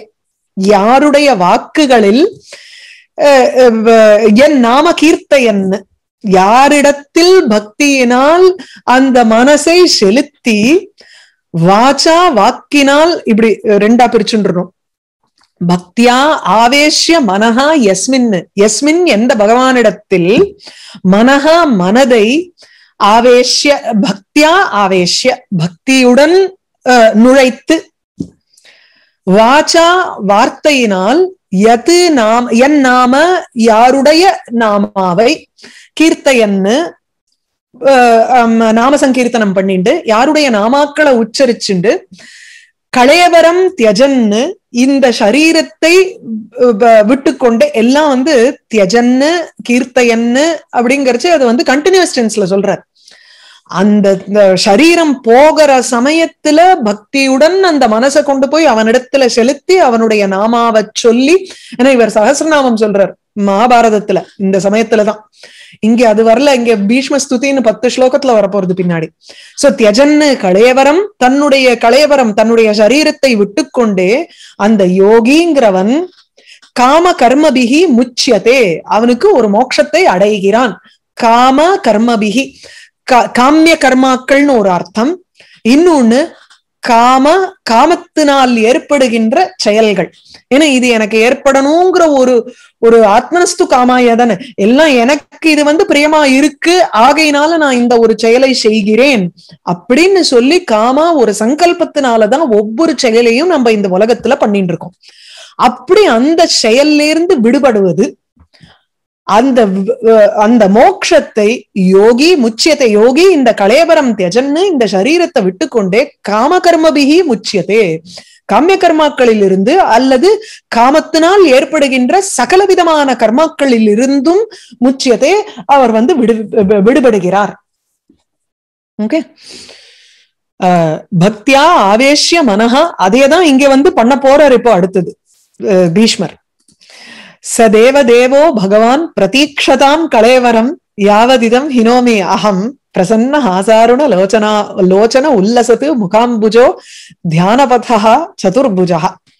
யாருடைய வாக்குகளில் அஹ், அஹ், என் நாம கீர்த்தையன்னு யாரிடத்தில் பக்தியினால் அந்த மனசை செலுத்தி வாச்சா வாக்கினால் இப்படி ரெண்டா பிரிச்சுன்றணும் பக்தியா ஆவேஷ்ய மனஹா எஸ்மின் எஸ்மின் எந்த பகவானிடத்தில் மனஹா மனதை ஆவேஷ்ய பக்தியா ஆவேஷ்ய பக்தியுடன் நுழைத்து வாச்சா வார்த்தையினால் எது நாம் என் நாம யாருடைய நாமாவை கீர்த்தையன்னு நாம சங்கீர்த்தனம் பண்ணிண்டு யாருடைய நாமாக்களை உச்சரிச்சுண்டு களையவரம் தியஜன்னு இந்த சரீரத்தை விட்டுக்கொண்டு எல்லாம் வந்து தியஜன்னு கீர்த்தையன்னு அப்படிங்கறச்சு அது வந்து கண்டினியூஸ் டென்ஸ்ல சொல்றார் அந்த சரீரம் போகிற சமயத்துல பக்தியுடன் அந்த மனசை கொண்டு போய் அவனிடத்துல செலுத்தி அவனுடைய நாமாவை சொல்லி ஏன்னா இவர் சகசிரநாமம் சொல்றார் மகாபாரதத்துல இந்த சமயத்துலதான் இங்க அது வரல இங்க பீஷ்ம ஸ்துதின்னு பத்து ஸ்லோகத்துல வரப்போறது பின்னாடி சோ தியஜன்னு களையவரம் தன்னுடைய களையவரம் தன்னுடைய சரீரத்தை விட்டுக்கொண்டே அந்த யோகிங்கிறவன் காம கர்மபிகி முச்சியதே அவனுக்கு ஒரு மோட்சத்தை அடைகிறான் காம கர்மபிகி காமிய கர்மாக்கள்னு ஒரு அர்த்தம் இன்னொன்னு காம காமத்தினால் ஏற்படுகின்ற செயல்கள் ஏன்னா இது எனக்கு ஏற்படணுங்கிற ஒரு ஒரு ஆத்மனஸ்து காமாய தானே எல்லாம் எனக்கு இது வந்து பிரியமா இருக்கு ஆகையினால நான் இந்த ஒரு செயலை செய்கிறேன் அப்படின்னு சொல்லி காமா ஒரு சங்கல்பத்தினாலதான் ஒவ்வொரு செயலையும் நம்ம இந்த உலகத்துல பண்ணிட்டு இருக்கோம் அப்படி அந்த செயல்ல இருந்து விடுபடுவது அந்த அந்த மோக்ஷத்தை யோகி முச்சியத்தை யோகி இந்த கலேபரம் தியஜன்னு இந்த சரீரத்தை விட்டுக்கொண்டே காம கர்மபிகி முச்சியதே காமிய கர்மாக்களில் இருந்து அல்லது காமத்தினால் ஏற்படுகின்ற சகலவிதமான கர்மாக்களில் இருந்தும் முச்சியத்தை அவர் வந்து விடு விடுபடுகிறார் ஓகே பக்தியா ஆவேஷ்ய மனஹா அதேதான் இங்க வந்து பண்ண போறார் இப்போ அடுத்தது பீஷ்மர் ச தேவ தேவோ பகவான் பிரதீக்ஷதாம் கலேவரம் யாவதிதம் ஹினோமி அகம் பிரசன்ன ஹாசாருண லோச்சனா லோச்சன உல்லசத்து முகாம்புஜோ தியானபதா சதுர்புஜா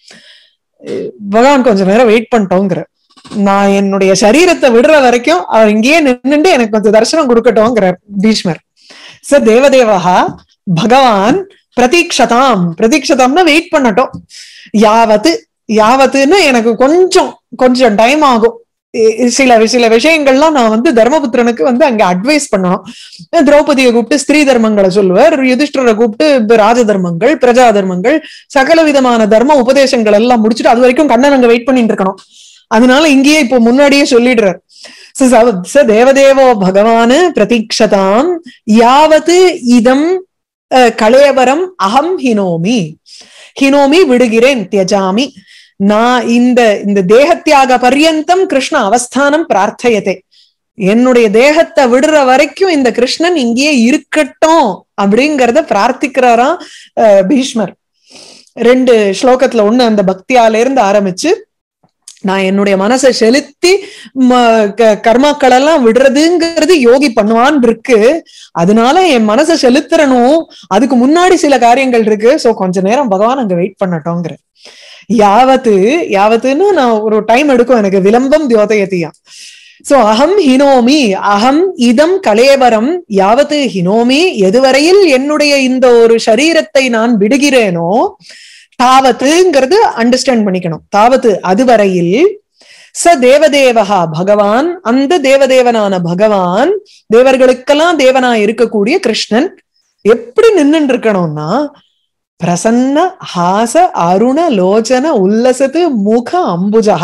பகவான் கொஞ்சம் நேரம் வெயிட் பண்ணிட்டோங்கிற நான் என்னுடைய சரீரத்தை விடுற வரைக்கும் அவர் இங்கேயே நின்றுட்டு எனக்கு கொஞ்சம் தரிசனம் கொடுக்கட்டோங்கிற பீஷ்மர் ச தேவதேவா பகவான் பிரதீக்ஷதாம் பிரதீக்ஷதாம்னா வெயிட் பண்ணட்டும் யாவத்து யாவத்துன்னு எனக்கு கொஞ்சம் கொஞ்சம் டைம் ஆகும் சில சில விஷயங்கள்லாம் நான் வந்து தர்மபுத்திரனுக்கு வந்து அங்க அட்வைஸ் பண்ணணும் திரௌபதியை கூப்பிட்டு ஸ்திரீ தர்மங்களை சொல்லுவார் யுதிஷ்டரை கூப்பிட்டு ராஜ தர்மங்கள் பிரஜா தர்மங்கள் சகல விதமான தர்ம உபதேசங்கள் எல்லாம் முடிச்சுட்டு அது வரைக்கும் கண்ணன் அங்க வெயிட் பண்ணிட்டு இருக்கணும் அதனால இங்கேயே இப்போ முன்னாடியே சொல்லிடுறார் ச தேவதேவோ பகவான் பிரதீக்ஷதாம் யாவது இதம் கலேவரம் அகம் ஹினோமி ஹினோமி விடுகிறேன் தியஜாமி நான் இந்த இந்த தேகத்தியாக பர்யந்தம் கிருஷ்ண அவஸ்தானம் பிரார்த்தையதே என்னுடைய தேகத்தை விடுற வரைக்கும் இந்த கிருஷ்ணன் இங்கேயே இருக்கட்டும் அப்படிங்கறத பிரார்த்திக்கிறாராம் பீஷ்மர் ரெண்டு ஸ்லோகத்துல ஒண்ணு அந்த பக்தியால இருந்து ஆரம்பிச்சு நான் என்னுடைய மனசை செலுத்தி கர்மாக்கள் எல்லாம் விடுறதுங்கிறது யோகி பண்ணுவான் இருக்கு அதனால என் மனசை செலுத்துறணும் அதுக்கு முன்னாடி சில காரியங்கள் இருக்கு சோ கொஞ்ச நேரம் பகவான் அங்க வெயிட் பண்ணட்டோங்கிற யாவத்து யாவத்துன்னு நான் ஒரு டைம் எடுக்கும் எனக்கு விளம்பம் தியோதயத்தியா சோ அகம் ஹினோமி அகம் இதம் கலேவரம் யாவத்து ஹினோமி எதுவரையில் என்னுடைய இந்த ஒரு சரீரத்தை நான் விடுகிறேனோ தாவத்துங்கிறது அண்டர்ஸ்டாண்ட் பண்ணிக்கணும் தாவத்து அதுவரையில் ச தேவதேவகா பகவான் அந்த தேவதேவனான பகவான் தேவர்களுக்கெல்லாம் தேவனா இருக்கக்கூடிய கிருஷ்ணன் எப்படி நின்று இருக்கணும்னா பிரசன்ன ஹாச அருண லோச்சன உல்லசத்து முக அம்புஜா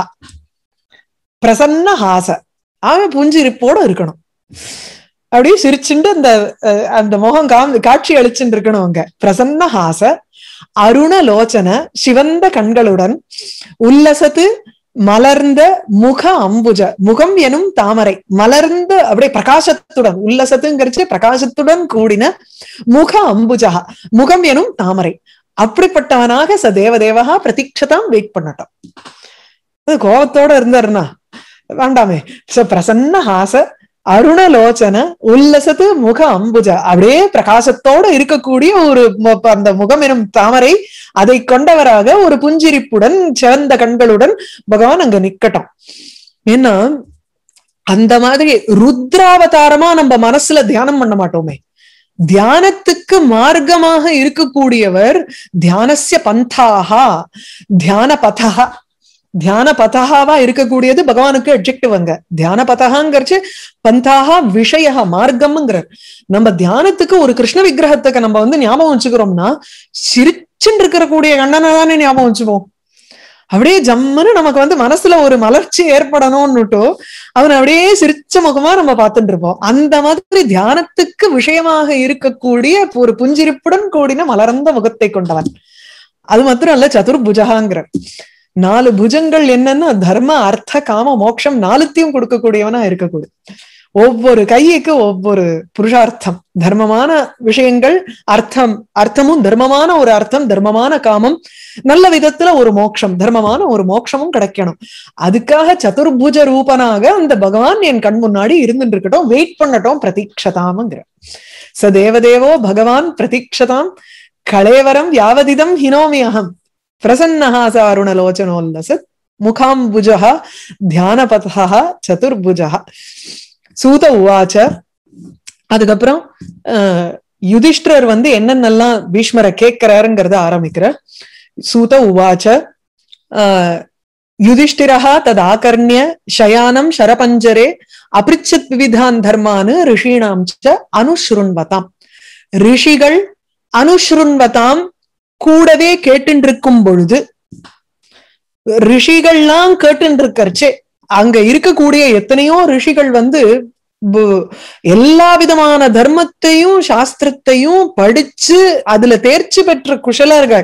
பிரசன்ன ஹாச அவன் புஞ்சிருப்போட இருக்கணும் அப்படியே சிரிச்சுட்டு அந்த அந்த முகம் காம் காட்சி அளிச்சுட்டு இருக்கணும் அங்க பிரசன்ன ஹாச அருண லோச்சன சிவந்த கண்களுடன் உல்லசத்து மலர்ந்த முக அம்புஜ முகம் எனும் தாமரை மலர்ந்த அப்படியே பிரகாசத்துடன் உல்லசத்துங்கிறச்சு பிரகாசத்துடன் கூடின முக அம்புஜா முகம் எனும் தாமரை அப்படிப்பட்டவனாக ச தேவதேவகா பிரதீட்சதாம் வெயிட் பண்ணட்டும் அது கோபத்தோட இருந்தாருன்னா வேண்டாமே சோ பிரசன்ன ஹாச அருணலோச்சன உல்லசத்து முக அம்புஜ அப்படியே பிரகாசத்தோட இருக்கக்கூடிய ஒரு அந்த முகம் எனும் தாமரை அதை கொண்டவராக ஒரு புஞ்சிரிப்புடன் சிவந்த கண்களுடன் பகவான் அங்க நிக்கட்டும் ஏன்னா அந்த மாதிரி ருத்ராவதாரமா நம்ம மனசுல தியானம் பண்ண மாட்டோமே தியானத்துக்கு மார்க்கமாக இருக்கக்கூடியவர் தியானசிய பந்தாகா தியான பதகா தியான பதகாவா இருக்கக்கூடியது பகவானுக்கு அப்ஜெக்டிவ் அங்க தியான பதகாங்கிறச்சு பந்தாகா விஷய மார்க்கம்ங்கிறார் நம்ம தியானத்துக்கு ஒரு கிருஷ்ண விக்கிரகத்துக்கு நம்ம வந்து ஞாபகம் வச்சுக்கிறோம்னா சிரிச்சுன்னு இருக்கிற கூடிய கண்ணனை தானே ஞாபகம் வச்சுப்போம் அப்படியே ஜம்முன்னு நமக்கு வந்து மனசுல ஒரு மலர்ச்சி ஏற்படணும்னுட்டோ அவன் அப்படியே சிரிச்ச முகமா நம்ம பார்த்துட்டு இருப்போம் அந்த மாதிரி தியானத்துக்கு விஷயமாக இருக்கக்கூடிய ஒரு புஞ்சிரிப்புடன் கூடின மலர்ந்த முகத்தை கொண்டவன் அது மாத்திரம் அல்ல சதுர்புஜகாங்கிற நாலு புஜங்கள் என்னன்னா தர்ம அர்த்த காம மோட்சம் நாலுத்தையும் கொடுக்கக்கூடியவனா இருக்கக்கூடிய ஒவ்வொரு கைக்கு ஒவ்வொரு புருஷார்த்தம் தர்மமான விஷயங்கள் அர்த்தம் அர்த்தமும் தர்மமான ஒரு அர்த்தம் தர்மமான காமம் நல்ல விதத்துல ஒரு மோட்சம் தர்மமான ஒரு மோட்சமும் கிடைக்கணும் அதுக்காக சதுர்புஜ ரூபனாக அந்த பகவான் என் கண் முன்னாடி இருந்துட்டு இருக்கட்டும் வெயிட் பண்ணட்டும் பிரதீட்சதாம்ங்கிற ச தேவதேவோ பகவான் பிரதீட்சதாம் கலேவரம் யாவதிதம் ஹினோமி அகம் பிரசன்னஹா ச அருணலோச்சனோல்லசத் முகாம்புஜः தியானபதः சதுர்புஜः சூத உவாச்ச அதுக்கப்புறம் யுதிஷ்டர் வந்து என்னென்னலாம் பீஷ்மரை கேட்கிறாருங்கிறத ஆரம்பிக்கிறார் சூத உவாச்ச யுதிஷ்டிரா தது ஆகர்ணிய ஷயானம் ஷரபஞ்சரே அபிருச்சத் விவிதான் தர்மானு ரிஷீணாம் ச அனுஷ்ருண்வதாம் ரிஷிகள் அனுஷ்ருண்வதாம் கூடவே கேட்டுருக்கும் பொழுது ரிஷிகள்லாம் கேட்டுருக்கர்ச்சே அங்க இருக்கக்கூடிய எத்தனையோ ரிஷிகள் வந்து எல்லா விதமான தர்மத்தையும் சாஸ்திரத்தையும் படிச்சு அதுல தேர்ச்சி பெற்ற குஷலர்கள்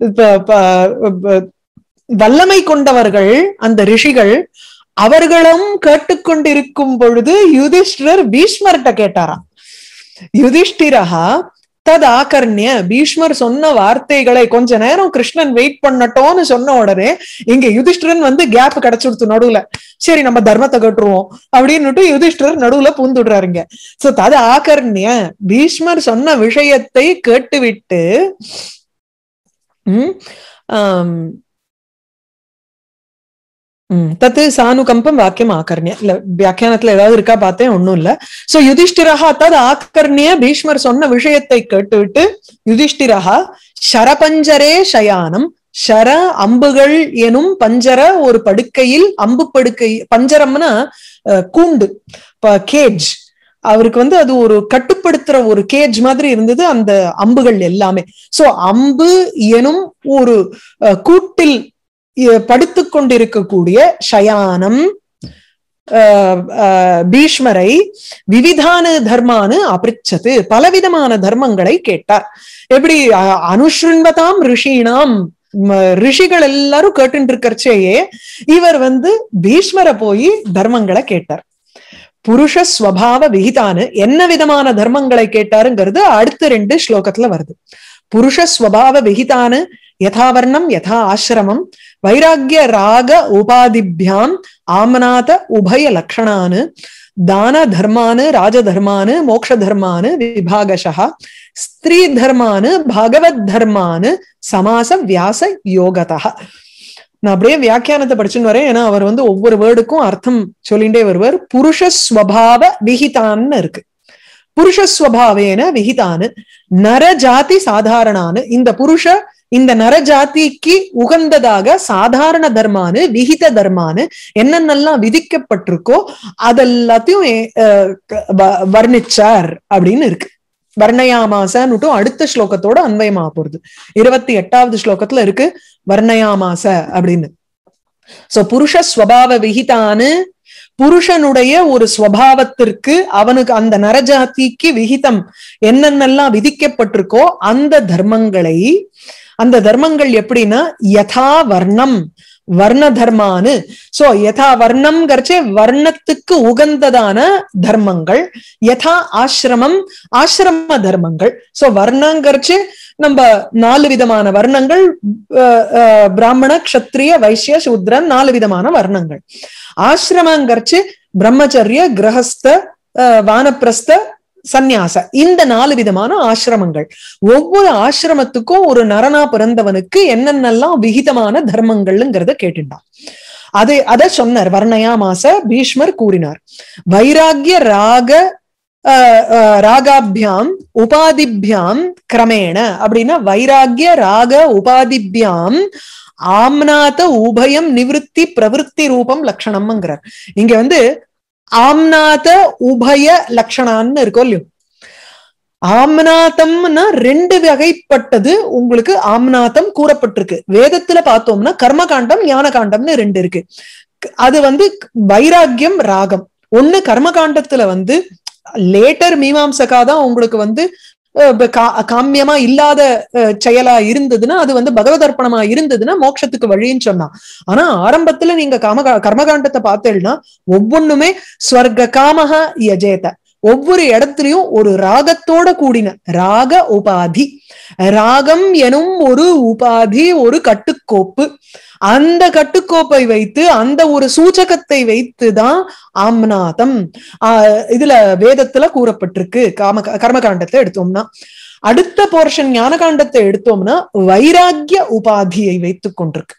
வல்லமை கொண்டவர்கள் அந்த ரிஷிகள் அவர்களும் கேட்டுக்கொண்டிருக்கும் பொழுது யுதிஷ்டர் பீஷ்மர்கிட்ட கேட்டாராம் யுதிஷ்டிரஹா தது ஆகர்ணிய பீஷ்மர் சொன்ன வார்த்தைகளை கொஞ்ச நேரம் கிருஷ்ணன் வெயிட் பண்ணட்டோம்னு சொன்ன உடனே இங்க யுதிஷ்டிரன் வந்து கேப் கிடைச்சுடுத்து நடுவுல சரி நம்ம தர்மத்தை கட்டுருவோம் அப்படின்னுட்டு யுதிஷ்டிரர் நடுவுல பூந்துடுறாருங்க சோ தது ஆகர்ணிய பீஷ்மர் சொன்ன விஷயத்தை கேட்டுவிட்டு உம் ஆஹ் தத்து சானுகம்பம் வாக்கியம் ஆக்கர்ணிய இல்ல வியாக்கியானத்துல ஏதாவது இருக்கா பார்த்தேன் ஒண்ணும் இல்ல சோ யுதிஷ்டிரஹா தது ஆக்கர்ணிய பீஷ்மர் சொன்ன விஷயத்தை கேட்டுவிட்டு யுதிஷ்டிரஹா ஷரபஞ்சரே ஷயானம் ஷர அம்புகள் எனும் பஞ்சர ஒரு படுக்கையில் அம்பு படுக்கை பஞ்சரம்னா கூண்டு கேஜ் அவருக்கு வந்து அது ஒரு கட்டுப்படுத்துற ஒரு கேஜ் மாதிரி இருந்தது அந்த அம்புகள் எல்லாமே சோ அம்பு எனும் ஒரு கூட்டில் படுத்து கொண்டிருக்கக்கூடிய ஷயானம் பீஷ்மரை விவிதான தர்மானு அபிரிச்சது பலவிதமான தர்மங்களை கேட்டார் எப்படி அனுஷ்ருண்வதாம் ரிஷினாம் ரிஷிகள் எல்லாரும் கேட்டு இருக்கறச்சேயே இவர் வந்து பீஷ்மரை போய் தர்மங்களை கேட்டார் புருஷ ஸ்வபாவ விகிதானு என்ன விதமான தர்மங்களை கேட்டாருங்கிறது அடுத்த ரெண்டு ஸ்லோகத்துல வருது புருஷ ஸ்வபாவ விகிதானு யதாவர்ணம் யதா ஆசிரமம் வைராகிய ராக உபாதிபியாம் ஆமநாத உபய லக்ஷணானு தான தர்மானு ராஜதர்மானு மோக்ஷ தர்மானு விபாகஷா ஸ்திரீ தர்மானு பகவத் தர்மானு சமாச வியாச யோகதா நான் அப்படியே வியாக்கியானத்தை படிச்சுன்னு வரேன் ஏன்னா அவர் வந்து ஒவ்வொரு வேர்டுக்கும் அர்த்தம் சொல்லிண்டே வருவார் புருஷஸ்வபாவ விகிதான்னு இருக்கு புருஷஸ்வபாவேன விகிதானு நரஜாதி சாதாரணானு இந்த புருஷ இந்த நரஜாதிக்கு உகந்ததாக சாதாரண தர்மானு விகித தர்மானு என்னென்னலாம் விதிக்கப்பட்டிருக்கோ அதெல்லாத்தையும் வர்ணிச்சார் அப்படின்னு இருக்கு வர்ணயாமாசன்னுட்டு அடுத்த ஸ்லோகத்தோட அன்வயமா போறது இருபத்தி எட்டாவது ஸ்லோகத்துல இருக்கு வர்ணயாமாச அப்படின்னு சோ புருஷ ஸ்வபாவ விகிதானு புருஷனுடைய ஒரு ஸ்வபாவத்திற்கு அவனுக்கு அந்த நரஜாதிக்கு விகிதம் என்னென்னலாம் விதிக்கப்பட்டிருக்கோ அந்த தர்மங்களை அந்த தர்மங்கள் எப்படின்னா யதா வர்ணம் வர்ண தர்மானு சோ யதா வர்ணம்ங்கிறச்சே வர்ணத்துக்கு உகந்ததான தர்மங்கள் யதா ஆசிரமம் ஆசிரம தர்மங்கள் சோ வர்ணங்கிறச்சு நம்ம நாலு விதமான வர்ணங்கள் பிராமண கஷத்திரிய வைசிய சூத்ரன் நாலு விதமான வர்ணங்கள் ஆசிரமங்கிறச்சு பிரம்மச்சரிய கிரகஸ்த வானப்பிரஸ்த சந்நியாச இந்த நாலு விதமான ஆசிரமங்கள் ஒவ்வொரு ஆசிரமத்துக்கும் ஒரு நரனா பிறந்தவனுக்கு என்னென்னலாம் விகிதமான தர்மங்கள்ங்கிறத கேட்டுட்டான் அதை அத சொன்னார் வர்ணயா மாச பீஷ்மர் கூறினார் வைராகிய ராக அஹ், அஹ், ராகாபியாம் உபாதிபியாம் கிரமேண அப்படின்னா வைராகிய ராக உபாதிபியாம் ஆம்நாத உபயம் நிவிருத்தி பிரவிற்த்தி ரூபம் லட்சணம்ங்கிறார் இங்க வந்து ஆம்நாத உபய லட்சணான்னு இருக்கோ இல்லையோ ஆம்நாதம்னா ரெண்டு வகைப்பட்டது உங்களுக்கு ஆம்நாதம் கூறப்பட்டிருக்கு வேதத்துல பார்த்தோம்னா கர்மகாண்டம் ஞான காண்டம்னு ரெண்டு இருக்கு அது வந்து வைராக்கியம் ராகம் ஒண்ணு கர்மகாண்டத்துல வந்து லேட்டர் மீமாம்சகா தான் உங்களுக்கு வந்து அஹ், ப- கா- காமியமா இல்லாத அஹ், செயலா இருந்ததுன்னா அது வந்து பகவதர்ப்பணமா இருந்ததுன்னா மோட்சத்துக்கு வழின்னு சொன்னான் ஆனா ஆரம்பத்துல நீங்க காம கர்மகாண்டத்தை பார்த்தேன்னா ஒவ்வொன்றுமே ஸ்வர்க காமஹ யஜேத ஒவ்வொரு இடத்துலயும் ஒரு ராகத்தோட கூடின ராக உபாதி ராகம் எனும் ஒரு உபாதி ஒரு கட்டுக்கோப்பு அந்த கட்டுக்கோப்பை வைத்து அந்த ஒரு சூச்சகத்தை வைத்துதான் ஆம்நாதம் ஆஹ் இதுல வேதத்துல கூறப்பட்டிருக்கு காம கர்மகாண்டத்தை எடுத்தோம்னா அடுத்த போர்ஷன் ஞானகாண்டத்தை எடுத்தோம்னா வைராகிய உபாதியை வைத்துக் கொண்டிருக்கு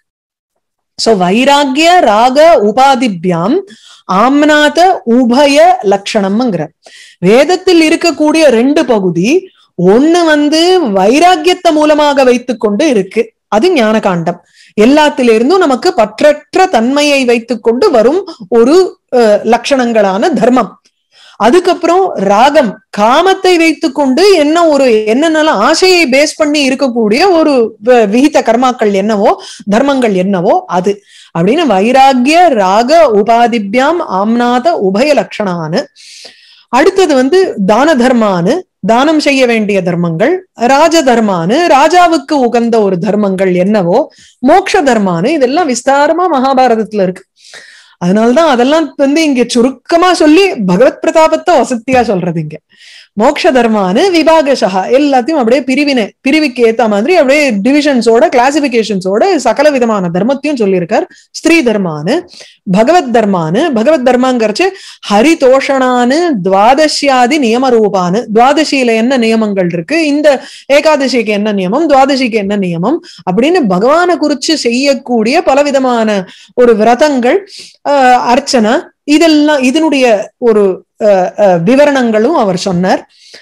சோ வைராகிய ராக உபாதிபியாம் ஆம்நாத உபய லட்சணம்ங்கிற வேதத்தில் இருக்கக்கூடிய ரெண்டு பகுதி ஒண்ணு வந்து வைராக்கியத்தை மூலமாக வைத்துக்கொண்டு இருக்கு அது ஞானகாண்டம் எல்லாத்திலிருந்தும் நமக்கு பற்றற்ற தன்மையை வைத்துக்கொண்டு வரும் ஒரு அஹ், லட்சணங்களான தர்மம் அதுக்கப்புறம் ராகம் காமத்தை வைத்துக்கொண்டு என்ன ஒரு என்னென்னலாம் ஆசையை பேஸ் பண்ணி இருக்கக்கூடிய ஒரு வ- விகித கர்மாக்கள் என்னவோ தர்மங்கள் என்னவோ அது அப்படின்னு வைராகிய ராக உபாதிபியாம் ஆம்நாத உபய லட்சணான்னு அடுத்தது வந்து தான தர்மானு தானம் செய்ய வேண்டிய தர்மங்கள் ராஜ தர்மானு ராஜாவுக்கு உகந்த ஒரு தர்மங்கள் என்னவோ மோக்ஷ தர்மானு இதெல்லாம் விஸ்தாரமா மகாபாரதத்துல இருக்கு அதனால்தான் அதெல்லாம் வந்து இங்க சுருக்கமா சொல்லி பகவத் பிரதாபத்தை வசத்தியா சொல்றது இங்க மோக்ஷ தர்மானு விபாகசா எல்லாத்தையும் அப்படியே பிரிவினை பிரிவுக்கு ஏத்த மாதிரி அப்படியே டிவிஷன்ஸோட கிளாசிபிகேஷன்ஸோட சகல விதமான தர்மத்தையும் சொல்லியிருக்கார் ஸ்திரீ தர்மானு பகவத் தர்மானு பகவத் தர்மாங்கிறச்சு ஹரிதோஷணானு துவாதசியாதி நியம ரூபானு துவாதசியில என்ன நியமங்கள் இருக்கு இந்த ஏகாதசிக்கு என்ன நியமம் துவாதசிக்கு என்ன நியமம் அப்படின்னு பகவானை குறிச்சு செய்யக்கூடிய பலவிதமான ஒரு விரதங்கள் ஆஹ் அர்ச்சனை இதெல்லாம் இதனுடைய ஒரு அஹ், அஹ், விவரணங்களும் அவர் சொன்னார்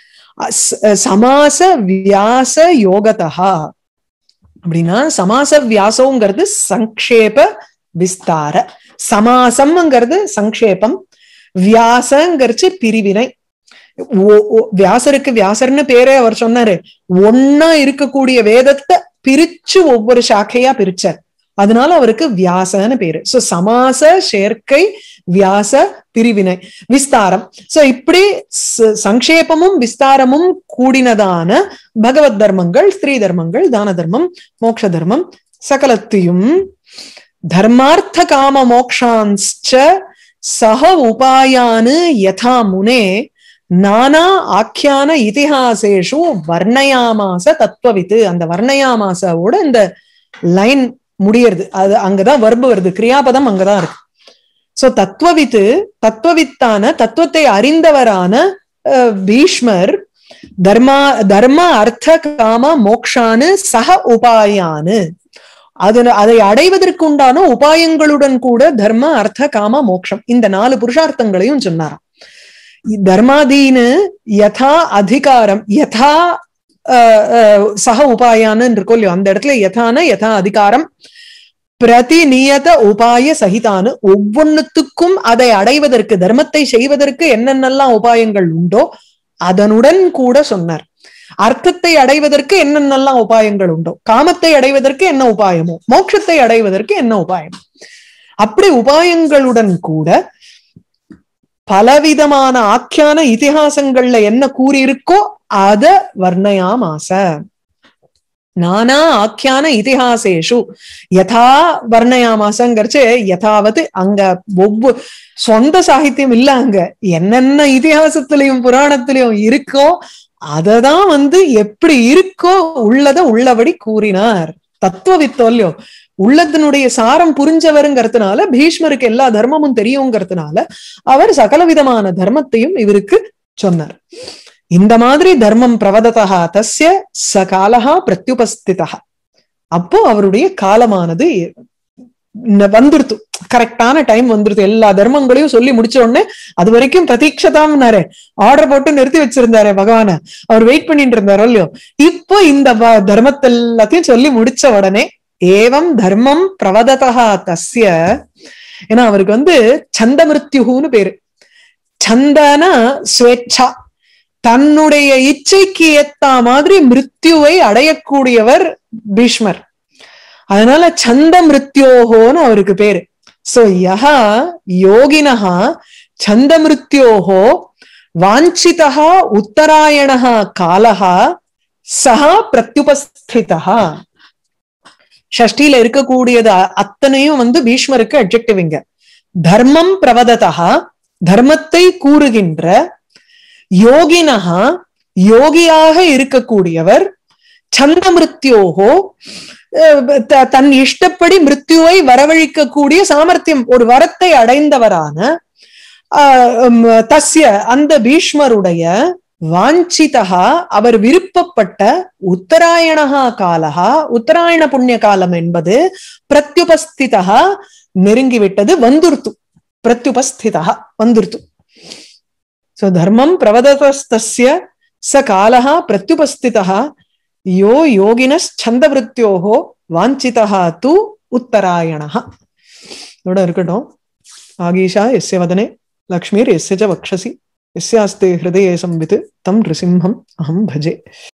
அஸ்- அஹ், சமாச வியாச யோகதா அப்படின்னா சமாச வியாசங்கிறது சங்கேப விஸ்தார சமாசம்ங்கிறது சங்கேபம் வியாசங்கிறச்சு பிரிவினை ஓ- ஓ- வியாசருக்கு வியாசர்னு பேரே அவர் சொன்னாரு ஒன்னா இருக்கக்கூடிய வேதத்தை பிரிச்சு ஒவ்வொரு சாக்கையா பிரிச்சார் அதனால அவருக்கு வியாசன்னு பேரு சோ சமாச சேர்க்கை வியாச பிரிவினை விஸ்தாரம் சோ இப்படி ச- சங்கேபமும் விஸ்தாரமும் கூடினதான பகவத் தர்மங்கள் ஸ்திரீ தர்மங்கள் தான தர்மம் மோட்ச தர்மம் சகலத்தையும் தர்மார்த்த காம மோக்ஷான்ச்ச சக உபாயானு யதா முனே நானா ஆக்கியான இதிஹாசேஷு வர்ணயாமாச தத்துவவித்து அந்த வர்ணயாமாசோட இந்த லைன் முடியறது அது அங்கதான் வர்பு வருது கிரியாபதம் அங்கதான் இருக்கு சோ தத்துவவித்து தத்துவவித்தான தத்துவத்தை அறிந்தவரான அஹ், பீஷ்மர் தர்மா தர்ம அர்த்த காம மோக்ஷானு சக உபாயானு அது அதை அடைவதற்கு உண்டான உபாயங்களுடன் கூட தர்ம அர்த்த காம மோக்ஷம் இந்த நாலு புருஷார்த்தங்களையும் சொன்னாராம் இ- தர்மாதீனு யதா அதிகாரம் யதா அஹ், அஹ், சக உபாயான்னு இருக்கோ இல்லையோ அந்த இடத்துல யதான யதா அதிகாரம் பிரதிநியத உபாய சகிதானு ஒவ்வொன்னுத்துக்கும் அதை அடைவதற்கு தர்மத்தை செய்வதற்கு என்னென்னலாம் உபாயங்கள் உண்டோ அதனுடன் கூட சொன்னார் அர்த்தத்தை அடைவதற்கு என்னென்னலாம் உபாயங்கள் உண்டோ காமத்தை அடைவதற்கு என்ன உபாயமோ மோட்சத்தை அடைவதற்கு என்ன உபாயம் அப்படி உபாயங்களுடன் கூட பலவிதமான ஆக்கியான இதிகாசங்கள்ல என்ன கூறியிருக்கோ அத வர்ணயாமாச நானா ஆக்கியான இதிகாசேஷு யதா வர்ணயாமாசங்கிறச்சு யதாவது அங்க ஒவ்வொரு சொந்த சாகித்யம் இல்ல அங்க என்னென்ன இதிகாசத்திலையும் புராணத்திலையும் இருக்கோ அததான் வந்து எப்படி இருக்கோ உள்ளத உள்ளபடி கூறினார் தத்துவவித்தோல்லையோ உள்ளத்தினுடைய சாரம் புரிஞ்சவருங்கிறதுனால பீஷ்மருக்கு எல்லா தர்மமும் தெரியுங்கிறதுனால அவர் சகல விதமான தர்மத்தையும் இவருக்கு சொன்னார் இந்த மாதிரி தர்மம் பிரவததா தஸ்ய ச காலஹா பிரத்யுபஸ்திதா அப்போ அவருடைய காலமானது வந்துருத்து கரெக்டான டைம் வந்துருது எல்லா தர்மங்களையும் சொல்லி முடிச்ச உடனே அது வரைக்கும் பிரதீட்சதாம்னாரு ஆர்டர் போட்டு நிறுத்தி வச்சிருந்தாரு பகவான அவர் வெயிட் பண்ணிட்டு இருந்தாரோ இல்லையோ இப்போ இந்த தர்மத்தை எல்லாத்தையும் சொல்லி முடிச்ச உடனே ஏவம் தர்மம் பிரவததா தஸ்ய ஏன்னா அவருக்கு வந்து சந்த மிருத்யுன்னு பேரு சந்தன ஸ்வேச்சா தன்னுடைய இச்சைக்கு ஏத்த மாதிரி மிருத்யுவை அடையக்கூடியவர் பீஷ்மர் அதனால சந்த மிருத்யோகோன்னு அவருக்கு பேரு சோ யஹா யோகினஹா சந்த மிருத்யோகோ வாஞ்சிதா உத்தராயணா காலஹா சஹா பிரத்யுபஸ்திதா ஷஷ்டியில இருக்கக்கூடியது அத்தனையும் வந்து பீஷ்மருக்கு அப்ஜெக்டிவ் இங்க தர்மம் பிரவததா தர்மத்தை கூறுகின்ற யோகினஹா யோகியாக இருக்கக்கூடியவர் சந்த மிருத்யோகோ தன் இஷ்டப்படி மிருத்யுவை வரவழிக்கக்கூடிய சாமர்த்தியம் ஒரு வரத்தை அடைந்தவரான தஸ்ய அந்த பீஷ்மருடைய வாஞ்சிதா அவர் விருப்பப்பட்ட உத்தராயணா காலகா உத்தராயண புண்ணிய காலம் என்பது பிரத்யுபஸ்திதா நெருங்கிவிட்டது வந்துருத்து பிரத்யுபஸ்திதா வந்துருத்து சோ தர்மம் பிரவததஸ்தஸ்ய ச காலஹா பிரத்யுபஸ்திதா யோ யோகினச்சந்தவருத்தியோகோ வாஞ்சிதா து உத்தராயணः இதோட இருக்கட்டும் ஆகீஷா எஸ்ய வதனே லக்ஷ்மீர் எஸ்ய ச வக்ஷசி எஸ்யாஸ்தே ஹிருதயே சம்வித் தம் நிருசிம்ஹம் அஹம் பஜே